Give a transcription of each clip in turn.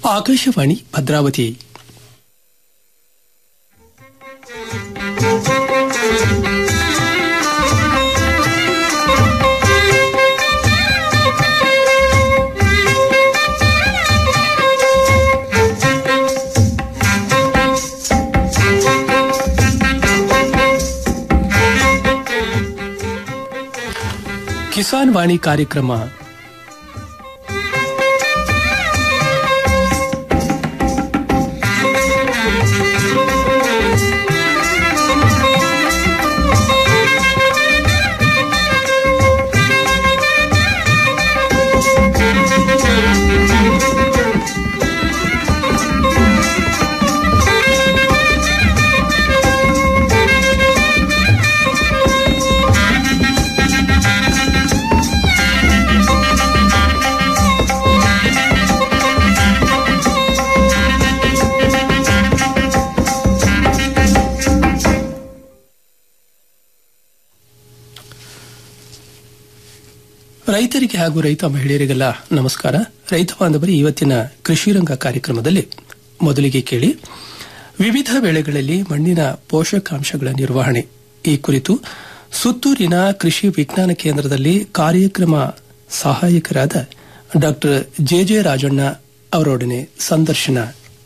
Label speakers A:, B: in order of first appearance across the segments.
A: ಆಕಾಶವಾಣಿ ಭದ್ರಾವತಿ ಕಿಸಾನ್ ವಾಣಿ ಕಾರ್ಯಕ್ರಮ ರೈತರಿಗೆ ಹಾಗೂ ರೈತ ಮಹಿಳೆಯರಿಗೆಲ್ಲ ನಮಸ್ಕಾರ ರೈತ ಬಾಂಧವರಿ ಇವತ್ತಿನ ಕೃಷಿ ರಂಗ ಕಾರ್ಯಕ್ರಮದಲ್ಲಿ ಮೊದಲಿಗೆ ಕೇಳಿ ವಿವಿಧ ಬೆಳೆಗಳಲ್ಲಿ ಮಣ್ಣಿನ ಪೋಷಕಾಂಶಗಳ ನಿರ್ವಹಣೆ ಈ ಕುರಿತು ಸುತ್ತೂರಿನ ಕೃಷಿ ವಿಜ್ಞಾನ ಕೇಂದ್ರದಲ್ಲಿ ಕಾರ್ಯಕ್ರಮ ಸಹಾಯಕರಾದ ಡಾ ಜೆ ಜೆ ರಾಜಣ್ಣ ಅವರೊಡನೆ ಸಂದರ್ಶನ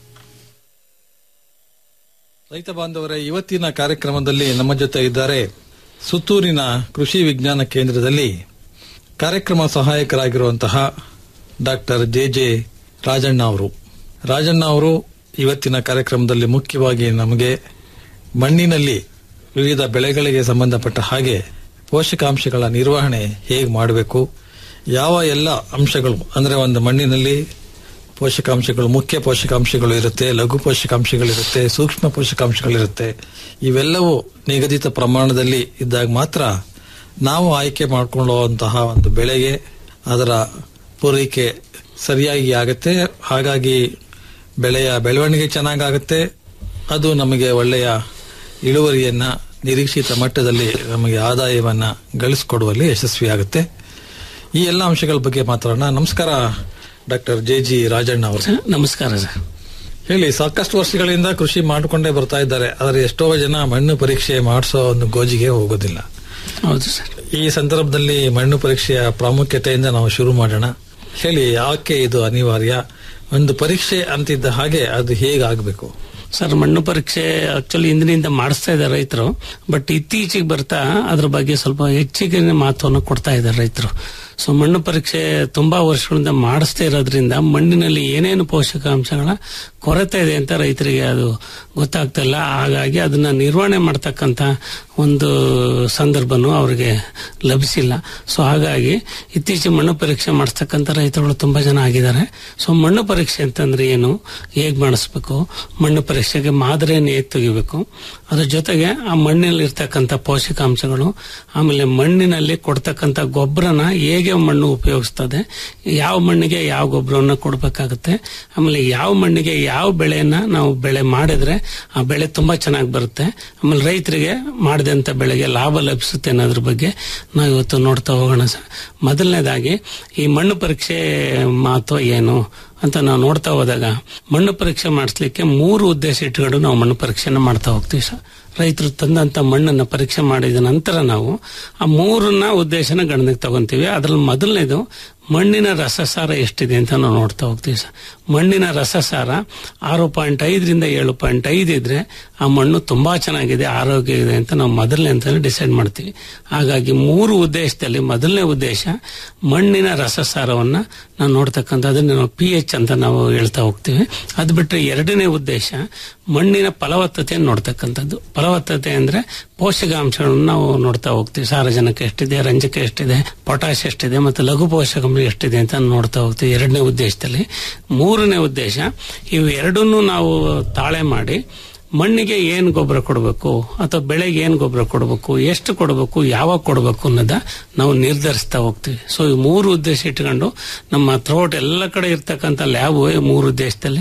B: ರೈತ ಬಾಂಧವರೇ ಇವತ್ತಿನ ಕಾರ್ಯಕ್ರಮದಲ್ಲಿ ನಮ್ಮ ಜೊತೆ ಇದ್ದಾರೆ ಸುತ್ತೂರಿನ ಕೃಷಿ ವಿಜ್ಞಾನ ಕೇಂದ್ರದಲ್ಲಿ ಕಾರ್ಯಕ್ರಮ ಸಹಾಯಕರಾಗಿರುವಂತಹ ಡಾಕ್ಟರ್ ಜೆ ಜೆ ರಾಜಣ್ಣ ಅವರು ರಾಜಣ್ಣ ಅವರು ಇವತ್ತಿನ ಕಾರ್ಯಕ್ರಮದಲ್ಲಿ ಮುಖ್ಯವಾಗಿ ನಮಗೆ ಮಣ್ಣಿನಲ್ಲಿ ವಿವಿಧ ಬೆಳೆಗಳಿಗೆ ಸಂಬಂಧಪಟ್ಟ ಹಾಗೆ ಪೋಷಕಾಂಶಗಳ ನಿರ್ವಹಣೆ ಹೇಗೆ ಮಾಡಬೇಕು ಯಾವ ಎಲ್ಲ ಅಂಶಗಳು ಅಂದರೆ ಒಂದು ಮಣ್ಣಿನಲ್ಲಿ ಪೋಷಕಾಂಶಗಳು ಮುಖ್ಯ ಪೋಷಕಾಂಶಗಳು ಇರುತ್ತೆ ಲಘು ಪೋಷಕಾಂಶಗಳಿರುತ್ತೆ ಸೂಕ್ಷ್ಮ ಪೋಷಕಾಂಶಗಳಿರುತ್ತೆ ಇವೆಲ್ಲವೂ ನಿಗದಿತ ಪ್ರಮಾಣದಲ್ಲಿ ಇದ್ದಾಗ ಮಾತ್ರ ನಾವು ಆಯ್ಕೆ ಮಾಡಿಕೊಳ್ಳುವಂತಹ ಒಂದು ಬೆಳೆಗೆ ಅದರ ಪೂರೈಕೆ ಸರಿಯಾಗಿ ಆಗುತ್ತೆ ಹಾಗಾಗಿ ಬೆಳೆಯ ಬೆಳವಣಿಗೆ ಚೆನ್ನಾಗಾಗುತ್ತೆ ಅದು ನಮಗೆ ಒಳ್ಳೆಯ ಇಳುವರಿಯನ್ನ ನಿರೀಕ್ಷಿತ ಮಟ್ಟದಲ್ಲಿ ನಮಗೆ ಆದಾಯವನ್ನ ಗಳಿಸಿಕೊಡುವಲ್ಲಿ ಯಶಸ್ವಿಯಾಗುತ್ತೆ ಈ ಎಲ್ಲ ಅಂಶಗಳ ಬಗ್ಗೆ ಮಾತಾಡೋಣ ನಮಸ್ಕಾರ ಡಾಕ್ಟರ್ ಜೆ ಜಿ ರಾಜಣ್ಣ ಅವರು
C: ನಮಸ್ಕಾರ ಸರ್
B: ಹೇಳಿ ಸಾಕಷ್ಟು ವರ್ಷಗಳಿಂದ ಕೃಷಿ ಮಾಡಿಕೊಂಡೇ ಬರ್ತಾ ಇದ್ದಾರೆ ಆದರೆ ಎಷ್ಟೋ ಜನ ಮಣ್ಣು ಪರೀಕ್ಷೆ ಮಾಡಿಸೋ ಒಂದು ಗೋಜಿಗೆ ಹೋಗೋದಿಲ್ಲ
C: ಹೌದು ಸರ್
B: ಈ ಸಂದರ್ಭದಲ್ಲಿ ಮಣ್ಣು ಪರೀಕ್ಷೆಯ ಪ್ರಾಮುಖ್ಯತೆಯಿಂದ ನಾವು ಶುರು ಮಾಡೋಣ ಹೇಳಿ ಯಾಕೆ ಇದು ಅನಿವಾರ್ಯ ಒಂದು ಪರೀಕ್ಷೆ ಅಂತಿದ್ದ ಹಾಗೆ ಅದು ಹೇಗಾಗಬೇಕು
C: ಸರ್ ಮಣ್ಣು ಪರೀಕ್ಷೆ ಆಕ್ಚುಲಿ ಇಂದಿನಿಂದ ಮಾಡಿಸ್ತಾ ಇದ್ದಾರೆ ರೈತರು ಬಟ್ ಇತ್ತೀಚೆಗೆ ಬರ್ತಾ ಅದ್ರ ಬಗ್ಗೆ ಸ್ವಲ್ಪ ಹೆಚ್ಚಿಗೆ ಮಹತ್ವವನ್ನು ಕೊಡ್ತಾ ಇದ್ದಾರೆ ರೈತರು ಸೊ ಮಣ್ಣು ಪರೀಕ್ಷೆ ತುಂಬಾ ವರ್ಷಗಳಿಂದ ಮಾಡಿಸ್ತಾ ಇರೋದ್ರಿಂದ ಮಣ್ಣಿನಲ್ಲಿ ಏನೇನು ಪೋಷಕಾಂಶಗಳ ಕೊರತೆ ಇದೆ ಅಂತ ರೈತರಿಗೆ ಅದು ಗೊತ್ತಾಗ್ತಾ ಇಲ್ಲ ಹಾಗಾಗಿ ಅದನ್ನ ನಿರ್ವಹಣೆ ಮಾಡ್ತಕ್ಕಂತ ಒಂದು ಸಂದರ್ಭನೂ ಅವರಿಗೆ ಲಭಿಸಿಲ್ಲ ಸೊ ಹಾಗಾಗಿ ಇತ್ತೀಚೆಗೆ ಮಣ್ಣು ಪರೀಕ್ಷೆ ಮಾಡಿಸ್ತಕ್ಕಂಥ ರೈತರುಗಳು ತುಂಬಾ ಜನ ಆಗಿದ್ದಾರೆ ಸೊ ಮಣ್ಣು ಪರೀಕ್ಷೆ ಅಂತಂದ್ರೆ ಏನು ಹೇಗ್ ಮಾಡಿಸ್ಬೇಕು ಮಣ್ಣು ಪರೀಕ್ಷೆಗೆ ಮಾದರಿಯನ್ನು ಹೇಗೆ ತೆಗಿಬೇಕು ಅದ್ರ ಜೊತೆಗೆ ಆ ಮಣ್ಣಿನಲ್ಲಿ ಇರ್ತಕ್ಕಂಥ ಪೋಷಕಾಂಶಗಳು ಆಮೇಲೆ ಮಣ್ಣಿನಲ್ಲಿ ಕೊಡ್ತಕ್ಕಂಥ ಗೊಬ್ಬರನ ಹೇಗೆ ಮಣ್ಣು ಉಪಯೋಗಿಸ್ತದೆ ಯಾವ ಮಣ್ಣಿಗೆ ಯಾವ ಗೊಬ್ಬರವನ್ನು ಕೊಡಬೇಕಾಗುತ್ತೆ ಆಮೇಲೆ ಯಾವ ಮಣ್ಣಿಗೆ ಯಾವ ಬೆಳೆಯನ್ನ ನಾವು ಬೆಳೆ ಮಾಡಿದ್ರೆ ಆ ಬೆಳೆ ತುಂಬಾ ಚೆನ್ನಾಗಿ ಬರುತ್ತೆ ಆಮೇಲೆ ರೈತರಿಗೆ ಮಾಡಿದಂತ ಬೆಳೆಗೆ ಲಾಭ ಲಭಿಸುತ್ತೆ ಅನ್ನೋದ್ರ ಬಗ್ಗೆ ನಾವು ಇವತ್ತು ನೋಡ್ತಾ ಹೋಗೋಣ ಸರ್ ಮೊದಲನೇದಾಗಿ ಈ ಮಣ್ಣು ಪರೀಕ್ಷೆ ಮಹತ್ವ ಏನು ಅಂತ ನಾವು ನೋಡ್ತಾ ಹೋದಾಗ ಮಣ್ಣು ಪರೀಕ್ಷೆ ಮಾಡಿಸ್ಲಿಕ್ಕೆ ಮೂರು ಉದ್ದೇಶ ಇಟ್ಕೊಂಡು ನಾವು ಮಣ್ಣು ಪರೀಕ್ಷೆನ ಮಾಡ್ತಾ ಹೋಗ್ತೀವಿ ಸರ್ ರೈತರು ತಂದಂತ ಮಣ್ಣನ್ನ ಪರೀಕ್ಷೆ ಮಾಡಿದ ನಂತರ ನಾವು ಆ ಮೂರನ್ನ ಉದ್ದೇಶನ ಗಣನೆಗೆ ತಗೊಂತೀವಿ ಅದ್ರಲ್ಲಿ ಮೊದಲನೇದು ಮಣ್ಣಿನ ರಸಸಾರ ಎಷ್ಟಿದೆ ಅಂತ ನಾವು ನೋಡ್ತಾ ಹೋಗ್ತೀವಿ ಸರ್ ಮಣ್ಣಿನ ರಸಸಾರ ಆರು ಪಾಯಿಂಟ್ ಐದರಿಂದ ಏಳು ಪಾಯಿಂಟ್ ಐದು ಇದ್ರೆ ಆ ಮಣ್ಣು ತುಂಬಾ ಚೆನ್ನಾಗಿದೆ ಆರೋಗ್ಯ ಇದೆ ಅಂತ ನಾವು ಮೊದಲನೇ ಅಂತ ಡಿಸೈಡ್ ಮಾಡ್ತೀವಿ ಹಾಗಾಗಿ ಮೂರು ಉದ್ದೇಶದಲ್ಲಿ ಮೊದಲನೇ ಉದ್ದೇಶ ಮಣ್ಣಿನ ರಸಸಾರವನ್ನ ನಾವು ನೋಡ್ತಕ್ಕಂಥ ಅದನ್ನ ನಾವು ಪಿ ಎಚ್ ಅಂತ ನಾವು ಹೇಳ್ತಾ ಹೋಗ್ತೀವಿ ಅದು ಬಿಟ್ಟರೆ ಎರಡನೇ ಉದ್ದೇಶ ಮಣ್ಣಿನ ಫಲವತ್ತತೆಯನ್ನು ನೋಡ್ತಕ್ಕಂಥದ್ದು ಫಲವತ್ತತೆ ಅಂದ್ರೆ ಪೋಷಕಾಂಶಗಳನ್ನು ನಾವು ನೋಡ್ತಾ ಹೋಗ್ತೀವಿ ಸಾರಜನಕ ಎಷ್ಟಿದೆ ರಂಜಕ ಎಷ್ಟಿದೆ ಪೊಟ್ಯಾಶ್ ಎಷ್ಟಿದೆ ಮತ್ತು ಲಘು ಪೋಷಕಾಂಶ ಎಷ್ಟಿದೆ ಅಂತ ನೋಡ್ತಾ ಹೋಗ್ತೀವಿ ಎರಡನೇ ಉದ್ದೇಶದಲ್ಲಿ ಮೂರನೇ ಉದ್ದೇಶ ಇವು ಎರಡನ್ನೂ ನಾವು ತಾಳೆ ಮಾಡಿ ಮಣ್ಣಿಗೆ ಏನು ಗೊಬ್ಬರ ಕೊಡಬೇಕು ಅಥವಾ ಬೆಳೆಗೆ ಏನು ಗೊಬ್ಬರ ಕೊಡಬೇಕು ಎಷ್ಟು ಕೊಡಬೇಕು ಯಾವಾಗ ಕೊಡಬೇಕು ಅನ್ನೋದ ನಾವು ನಿರ್ಧರಿಸ್ತಾ ಹೋಗ್ತೀವಿ ಸೊ ಈ ಮೂರು ಉದ್ದೇಶ ಇಟ್ಕೊಂಡು ನಮ್ಮ ಥ್ರೋಟ್ ಎಲ್ಲ ಕಡೆ ಇರ್ತಕ್ಕಂಥ ಲ್ಯಾಬ್ ಮೂರು ಉದ್ದೇಶದಲ್ಲಿ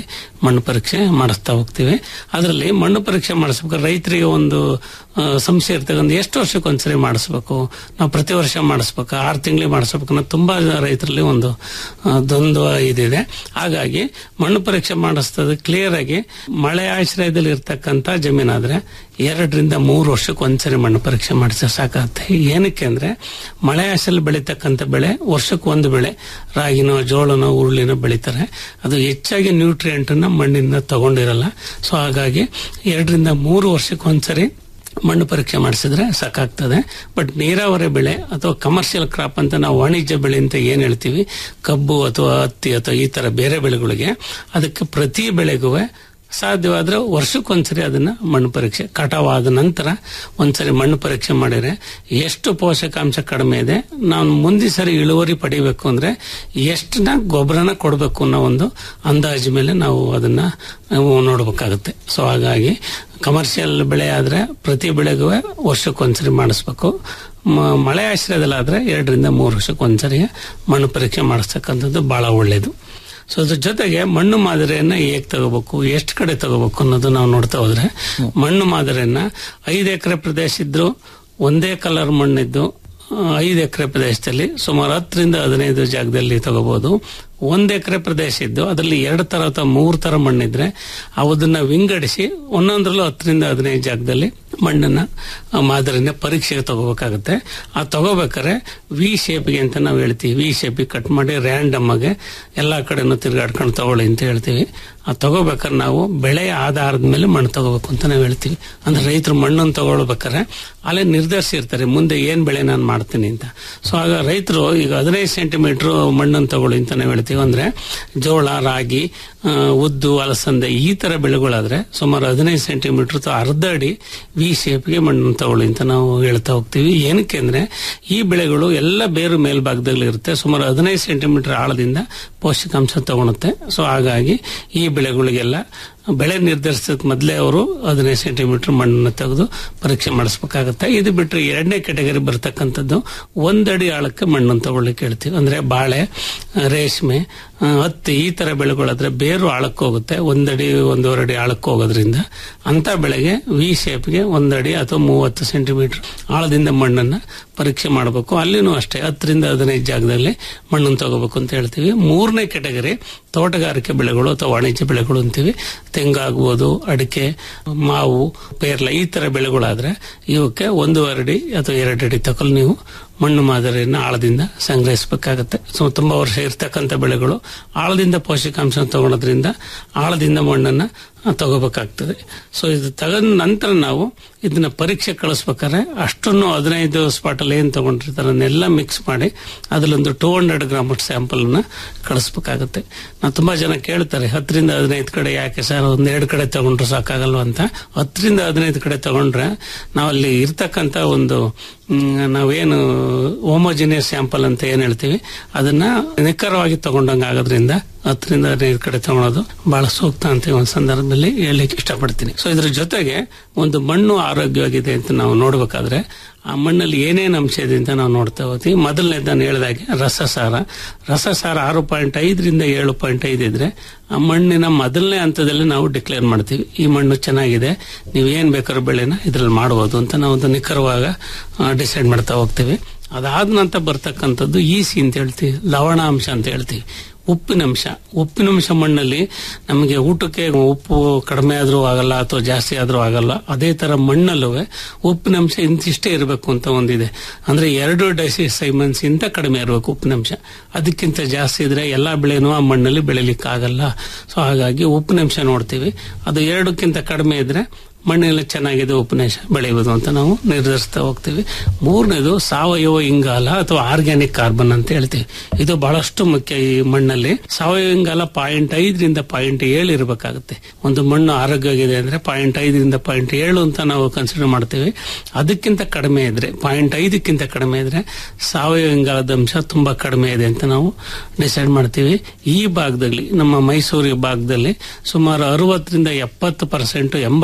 C: ಮಣ್ಣು ಪರೀಕ್ಷೆ ಮಾಡಿಸ್ತಾ ಹೋಗ್ತೀವಿ ಅದರಲ್ಲಿ ಮಣ್ಣು ಪರೀಕ್ಷೆ ಮಾಡಿಸ್ಬೇಕಾದ್ರೆ ರೈತರಿಗೆ ಒಂದು ಆ, ಸಮಸ್ಯೆ ಇರ್ತಕ್ಕಂಥ ಎಷ್ಟು ವರ್ಷಕ್ಕೆ ಒಂದ್ಸರಿ ಮಾಡಿಸ್ಬೇಕು ನಾವು ಪ್ರತಿ ವರ್ಷ ಮಾಡಿಸ್ಬೇಕು ಆರು ತಿಂಗಳಿಗೆ ಮಾಡಿಸ್ಬೇಕು ಅನ್ನೋ ತುಂಬಾ ಜನ ರೈತರಲ್ಲಿ ಒಂದು ಆ, ದ್ವಂದ್ವ ಇದಿದೆ ಹಾಗಾಗಿ ಮಣ್ಣು ಪರೀಕ್ಷೆ ಮಾಡಿಸ್ತದೆ ಕ್ಲಿಯರ್ ಆಗಿ ಮಳೆ ಆಶ್ರಯದಲ್ಲಿ ಇರ್ತಕ್ಕಂಥ ಜಮೀನಾದ್ರೆ ಎರಡರಿಂದ ಮೂರು ವರ್ಷಕ್ಕೆ ಒಂದ್ಸರಿ ಮಣ್ಣು ಪರೀಕ್ಷೆ ಮಾಡಿಸಿದ್ರೆ ಸಾಕಾಗುತ್ತೆ ಏನಕ್ಕೆ ಅಂದ್ರೆ ಮಳೆ ಆಶ್ರಯಲ್ಲಿ ಬೆಳೀತಕ್ಕಂಥ ಬೆಳೆ ವರ್ಷಕ್ಕೆ ಒಂದು ಬೆಳೆ ರಾಗಿನೋ ಜೋಳನೋ ಉರುಳಿನೋ ಬೆಳೀತಾರೆ ಅದು ಹೆಚ್ಚಾಗಿ ನ್ಯೂಟ್ರಿಯೆಂಟ್ ಅನ್ನ ಮಣ್ಣಿಂದ ತಗೊಂಡಿರಲ್ಲ ಸೊ ಹಾಗಾಗಿ ಎರಡರಿಂದ ಮೂರು ವರ್ಷಕ್ಕೆ ಒಂದ್ಸರಿ ಮಣ್ಣು ಪರೀಕ್ಷೆ ಮಾಡಿಸಿದ್ರೆ ಸಾಕಾಗ್ತದೆ ಬಟ್ ನೀರಾವರಿ ಬೆಳೆ ಅಥವಾ ಕಮರ್ಷಿಯಲ್ ಕ್ರಾಪ್ ಅಂತ ನಾವು ವಾಣಿಜ್ಯ ಬೆಳೆ ಅಂತ ಏನ್ ಹೇಳ್ತೀವಿ ಕಬ್ಬು ಅಥವಾ ಹತ್ತಿ ಅಥವಾ ಈ ತರ ಬೇರೆ ಬೆಳೆಗಳಿಗೆ ಅದಕ್ಕೆ ಪ್ರತಿ ಬೆಳೆಗೂ ಸಾಧ್ಯವಾದ್ರೆ ವರ್ಷಕ್ಕೊಂದ್ಸರಿ ಅದನ್ನ ಮಣ್ಣು ಪರೀಕ್ಷೆ ಕಟಾವ್ ಆದ ನಂತರ ಒಂದ್ಸರಿ ಮಣ್ಣು ಪರೀಕ್ಷೆ ಮಾಡಿದ್ರೆ ಎಷ್ಟು ಪೋಷಕಾಂಶ ಕಡಿಮೆ ಇದೆ ನಾವು ಮುಂದೆ ಸರಿ ಇಳುವರಿ ಪಡಿಬೇಕು ಅಂದ್ರೆ ಎಷ್ಟನ್ನ ಗೊಬ್ಬರನ ಕೊಡಬೇಕು ಅನ್ನೋ ಒಂದು ಅಂದಾಜು ಮೇಲೆ ನಾವು ಅದನ್ನ ನಾವು ನೋಡ್ಬೇಕಾಗುತ್ತೆ ಸೊ ಹಾಗಾಗಿ ಕಮರ್ಷಿಯಲ್ ಬೆಳೆ ಆದ್ರೆ ಪ್ರತಿ ಬೆಳೆಗೂ ವರ್ಷಕ್ಕೊಂದ್ಸರಿ ಮಾಡಿಸ್ಬೇಕು ಮ- ಮಳೆ ಆಶ್ರಯದಲ್ಲಾದ್ರೆ ಎರಡರಿಂದ ಮೂರು ವರ್ಷಕ್ಕೆ ಒಂದ್ಸರಿ ಮಣ್ಣು ಪರೀಕ್ಷೆ ಮಾಡಿಸ್ತಕ್ಕಂಥದ್ದು ಬಹಳ ಒಳ್ಳೇದು ಸೊ ಅದ್ರ ಜೊತೆಗೆ ಮಣ್ಣು ಮಾದರಿಯನ್ನ ಹೇಗ್ ತಗೋಬೇಕು ಎಷ್ಟು ಕಡೆ ತಗೋಬೇಕು ಅನ್ನೋದು ನಾವು ನೋಡ್ತಾ ಹೋದ್ರೆ ಮಣ್ಣು ಮಾದರಿಯನ್ನ ಐದು ಎಕರೆ ಪ್ರದೇಶ ಇದ್ರು ಒಂದೇ ಕಲರ್ ಮಣ್ಣಿದ್ದು ಆ, ಐದು ಎಕರೆ ಪ್ರದೇಶದಲ್ಲಿ ಸುಮಾರು ಹತ್ತರಿಂದ ಹದಿನೈದು ಜಾಗದಲ್ಲಿ ತಗೋಬಹುದು ಒಂದ್ ಎಕರೆ ಪ್ರದೇಶ ಇದ್ದು ಅದರಲ್ಲಿ ಎರಡು ತರ ಅಥವಾ ಮೂರು ತರ ಮಣ್ಣಿದ್ರೆ ಅದನ್ನ ವಿಂಗಡಿಸಿ ಒಂದೊಂದ್ರಲ್ಲೂ ಹತ್ತರಿಂದ ಹದಿನೈದು ಜಾಗದಲ್ಲಿ ಮಣ್ಣನ್ನ ಆ, ಮಾದರಿನ ಪರೀಕ್ಷೆಗೆ ತಗೋಬೇಕಾಗುತ್ತೆ ಆ ತಗೋಬೇಕಾದ್ರೆ ವಿ ಶೇಪ್ಗೆ ಅಂತ ನಾವು ಹೇಳ್ತೀವಿ ವಿ ಶೇಪಿಗೆ ಕಟ್ ಮಾಡಿ ರ್ಯಾಂಡಮ್ ಆಗಿ ಎಲ್ಲಾ ಕಡೆನೂ ತಿರ್ಗಾಡ್ಕೊಂಡು ತಗೊಳ್ಳಿ ಅಂತ ಹೇಳ್ತೀವಿ ಆ ತಗೋಬೇಕಾದ್ರೆ ನಾವು ಬೆಳೆಯ ಆಧಾರದ ಮೇಲೆ ಮಣ್ಣು ತಗೋಬೇಕು ಅಂತ ನಾವು ಹೇಳ್ತೀವಿ ಅಂದ್ರೆ ರೈತರು ಮಣ್ಣನ್ನು ತಗೊಳ್ಬೇಕಾದ್ರೆ ಅಲ್ಲೇ ನಿರ್ಧರಿಸಿರ್ತಾರೆ ಮುಂದೆ ಏನ್ ಬೆಳೆ ನಾನು ಮಾಡ್ತೀನಿ ಅಂತ ಸೊ ಆಗ ರೈತರು ಈಗ ಹದಿನೈದು ಸೆಂಟಿಮೀಟರ್ ಮಣ್ಣನ್ನು ತಗೊಳ್ಳಿ ಅಂತ ನಾವು ಹೇಳ್ತೀವಿ ಅಂದ್ರೆ ಜೋಳ ರಾಗಿ ಆ, ಉದ್ದು ಅಲಸಂದೆ ಈ ತರ ಬೆಳೆಗಳಾದ್ರೆ ಸುಮಾರು ಹದಿನೈದು ಸೆಂಟಿಮೀಟರ್ ಅಥವಾ ಅರ್ಧ ಅಡಿ ವಿ ಶೇಪ್ಗೆ ಮಣ್ಣನ್ನು ತಗೊಳ್ಳಿ ಅಂತ ನಾವು ಹೇಳ್ತಾ ಹೋಗ್ತೀವಿ ಏನಕ್ಕೆ ಅಂದ್ರೆ ಈ ಬೆಳೆಗಳು ಎಲ್ಲ ಬೇರು ಮೇಲ್ಭಾಗದಲ್ಲಿ ಇರುತ್ತೆ ಸುಮಾರು ಹದಿನೈದು ಸೆಂಟಿಮೀಟರ್ ಆಳದಿಂದ ಪೋಷಕಾಂಶ ತಗೊಳುತ್ತೆ ಸೊ ಹಾಗಾಗಿ ಈ ಬೆಳೆಗಳಿಗೆಲ್ಲ ಬೆಳೆ ನಿರ್ಧರಿಸೋಕ್ ಮೊದಲೇ ಅವರು ಹದಿನೈದು ಸೆಂಟಿಮೀಟರ್ ಮಣ್ಣನ್ನು ತೆಗೆದು ಪರೀಕ್ಷೆ ಮಾಡಿಸ್ಬೇಕಾಗತ್ತೆ ಇದು ಬಿಟ್ಟರೆ ಎರಡನೇ ಕೆಟಗರಿ ಬರ್ತಕ್ಕಂಥದ್ದು ಒಂದಡಿ ಆಳಕ್ಕೆ ಮಣ್ಣನ್ನು ತಗೊಳ್ಳಿಕ್ಕೆ ಹೇಳ್ತೀವಿ ಅಂದ್ರೆ ಬಾಳೆ ರೇಷ್ಮೆ ಆ, ಹತ್ತಿ ಈ ತರ ಬೆಳೆಗಳಾದ್ರೆ ಬೇರು ಆಳಕ್ಕೆ ಹೋಗುತ್ತೆ ಒಂದಡಿ ಒಂದೂವರೆ ಅಡಿ ಆಳಕ್ಕೆ ಹೋಗೋದ್ರಿಂದ ಅಂತ ಬೆಳೆಗೆ ವಿ ಶೇಪ್ಗೆ ಒಂದಡಿ ಅಥವಾ ಮೂವತ್ತು ಸೆಂಟಿಮೀಟರ್ ಆಳದಿಂದ ಮಣ್ಣನ್ನ ಪರೀಕ್ಷೆ ಮಾಡಬೇಕು ಅಲ್ಲಿನೂ ಅಷ್ಟೇ ಹತ್ತರಿಂದ ಹದಿನೈದು ಜಾಗದಲ್ಲಿ ಮಣ್ಣನ್ನು ತಗೋಬೇಕು ಅಂತ ಹೇಳ್ತೀವಿ ಮೂರನೇ ಕೆಟಗರಿ ತೋಟಗಾರಿಕೆ ಬೆಳೆಗಳು ಅಥವಾ ವಾಣಿಜ್ಯ ಬೆಳೆಗಳು ಅಂತೀವಿ ತೆಂಗಾಗ್ಬೋದು ಅಡಿಕೆ ಮಾವು ಪೇರ್ಲ ಈ ತರ ಬೆಳೆಗಳಾದ್ರೆ ಇವಕ್ಕೆ ಒಂದೂವರೆ ಅಡಿ ಅಥವಾ ಎರಡು ಅಡಿ ತಗೊಳ್ಳಿ ನೀವು ಮಣ್ಣು ಮಾದರಿಯನ್ನು ಆಳದಿಂದ ಸಂಗ್ರಹಿಸಬೇಕಾಗತ್ತೆ ಸೊ ತುಂಬಾ ವರ್ಷ ಇರ್ತಕ್ಕಂಥ ಬೆಳೆಗಳು ಆಳದಿಂದ ಪೋಷಕಾಂಶ ತಗೊಳೋದ್ರಿಂದ ಆಳದಿಂದ ಮಣ್ಣನ್ನ ಆ, ತಗೋಬೇಕಾಗ್ತದೆ ಸೊ ಇದು ತಗೊಂಡ ನಂತರ ನಾವು ಇದನ್ನ ಪರೀಕ್ಷೆ ಕಳಿಸ್ಬೇಕಾದ್ರೆ ಅಷ್ಟನ್ನು ಹದಿನೈದು ಸ್ಪಾಟ್ ಅಲ್ಲಿ ಏನ್ ತಗೊಂಡಿರ್ತಾರೆ ಅದನ್ನೆಲ್ಲ ಮಿಕ್ಸ್ ಮಾಡಿ ಅದ್ರಲ್ಲೊಂದು ಟೂ ಹಂಡ್ರೆಡ್ ಗ್ರಾಮ್ ಸ್ಯಾಂಪಲ್ ನ ಕಳಿಸ್ಬೇಕಾಗತ್ತೆ ನಾವು ತುಂಬಾ ಜನ ಕೇಳ್ತಾರೆ ಹತ್ತರಿಂದ ಹದಿನೈದು ಕಡೆ ಯಾಕೆ ಸರ್ ಒಂದ್ ಎರಡು ಕಡೆ ತಗೊಂಡ್ರೆ ಸಾಕಾಗಲ್ವ ಅಂತ ಹತ್ತರಿಂದ ಹದಿನೈದು ಕಡೆ ತಗೊಂಡ್ರೆ ನಾವಲ್ಲಿ ಇರ್ತಕ್ಕಂತ ಒಂದು ಮ್, ನಾವೇನು ಹೋಮೋಜಿನಿಯಸ್ ಸ್ಯಾಂಪಲ್ ಅಂತ ಏನ್ ಹೇಳ್ತೀವಿ ಅದನ್ನ ನಿಖರವಾಗಿ ತಗೊಂಡಂಗ ಆಗೋದ್ರಿಂದ ಹತ್ತರಿಂದ ಹದಿನೈದು ಕಡೆ ತಗೊಳೋದು ಬಹಳ ಸೂಕ್ತ ಅಂತ ಈ ಒಂದು ಸಂದರ್ಭದಲ್ಲಿ ಹೇಳಲಿಕ್ಕೆ ಇಷ್ಟಪಡ್ತೀನಿ ಸೊ ಇದ್ರ ಜೊತೆಗೆ ಒಂದು ಮಣ್ಣು ಆರೋಗ್ಯವಾಗಿದೆ ಅಂತ ನಾವು ನೋಡ್ಬೇಕಾದ್ರೆ ಆ ಮಣ್ಣಲ್ಲಿ ಏನೇನು ಅಂಶ ಇದೆ ಅಂತ ನಾವು ನೋಡ್ತಾ ಹೋಗ್ತೀವಿ ಮೊದಲನೇದು ನಾನು ಹೇಳಿದಾಗೆ ರಸಸಾರ ರಸಸಾರ ಆರು ಪಾಯಿಂಟ್ ಐದರಿಂದ ಏಳು ಪಾಯಿಂಟ್ ಐದು ಇದ್ರೆ ಆ ಮಣ್ಣಿನ ಮೊದಲನೇ ಹಂತದಲ್ಲಿ ನಾವು ಡಿಕ್ಲೇರ್ ಮಾಡ್ತೀವಿ ಈ ಮಣ್ಣು ಚೆನ್ನಾಗಿದೆ ನೀವು ಏನ್ ಬೇಕಾದ್ರೂ ಬೆಳೆನ ಇದ್ರಲ್ಲಿ ಮಾಡಬಹುದು ಅಂತ ನಾವು ಒಂದು ನಿಖರವಾಗ ಡಿಸೈಡ್ ಮಾಡ್ತಾ ಹೋಗ್ತೀವಿ ಅದಾದ ನಂತರ ಬರ್ತಕ್ಕಂಥದ್ದು ಈಸಿ ಅಂತ ಹೇಳ್ತೀವಿ ಲವಣಾಂಶ ಅಂತ ಹೇಳ್ತೀವಿ ಉಪ್ಪಿನಂಶ ಉಪ್ಪಿನಂಶ ಮಣ್ಣಲ್ಲಿ ನಮಗೆ ಊಟಕ್ಕೆ ಉಪ್ಪು ಕಡಿಮೆ ಆದ್ರೂ ಆಗಲ್ಲ ಅಥವಾ ಜಾಸ್ತಿ ಆದ್ರೂ ಆಗಲ್ಲ ಅದೇ ತರ ಮಣ್ಣಲ್ಲೂ ಉಪ್ಪಿನಂಶ ಇಂತಿಷ್ಟೇ ಇರಬೇಕು ಅಂತ ಒಂದಿದೆ ಅಂದ್ರೆ ಎರಡು ಡೈಸಿಸೈಮನ್ಸ್ ಇಂತ ಕಡಿಮೆ ಇರಬೇಕು ಉಪ್ಪಿನಂಶ ಅದಕ್ಕಿಂತ ಜಾಸ್ತಿ ಇದ್ರೆ ಎಲ್ಲಾ ಬೆಳೆನೂ ಆ ಮಣ್ಣಲ್ಲಿ ಬೆಳಿಲಿಕ್ಕೆ ಆಗಲ್ಲ ಸೊ ಹಾಗಾಗಿ ಉಪ್ಪಿನಂಶ ನೋಡ್ತೀವಿ ಅದು ಎರಡಕ್ಕಿಂತ ಕಡಿಮೆ ಇದ್ರೆ ಮಣ್ಣೆಲ್ಲ ಚೆನ್ನಾಗಿದೆ ಉಪನ್ಯಾಸ ಬೆಳೆಯುವುದು ಅಂತ ನಾವು ನಿರ್ಧರಿಸ್ತಾ ಹೋಗ್ತೀವಿ ಮೂರನೇದು ಸಾವಯವ ಇಂಗಾಲ ಅಥವಾ ಆರ್ಗ್ಯಾನಿಕ್ ಕಾರ್ಬನ್ ಅಂತ ಹೇಳ್ತೀವಿ ಇದು ಬಹಳಷ್ಟು ಮುಖ್ಯ ಈ ಮಣ್ಣಲ್ಲಿ ಸಾವಯವ ಇಂಗಾಲ ಪಾಯಿಂಟ್ ಐದರಿಂದ ಪಾಯಿಂಟ್ ಏಳು ಇರಬೇಕಾಗುತ್ತೆ ಒಂದು ಮಣ್ಣು ಆರೋಗ್ಯವಾಗಿದೆ ಅಂದ್ರೆ ಪಾಯಿಂಟ್ ಐದರಿಂದ ಪಾಯಿಂಟ್ ಏಳು ಅಂತ ನಾವು ಕನ್ಸಿಡರ್ ಮಾಡ್ತೀವಿ ಅದಕ್ಕಿಂತ ಕಡಿಮೆ ಇದ್ರೆ ಪಾಯಿಂಟ್ ಐದಕ್ಕಿಂತ ಕಡಿಮೆ ಇದ್ರೆ ಸಾವಯವ ಇಂಗಾಲದ ಅಂಶ ತುಂಬಾ ಕಡಿಮೆ ಇದೆ ಅಂತ ನಾವು ಡಿಸೈಡ್ ಮಾಡ್ತೀವಿ ಈ ಭಾಗದಲ್ಲಿ ನಮ್ಮ ಮೈಸೂರು ಭಾಗದಲ್ಲಿ ಸುಮಾರು ಅರವತ್ತರಿಂದ ಎಪ್ಪತ್ತು ಪರ್ಸೆಂಟ್ ಎಂಬತ್ತು percent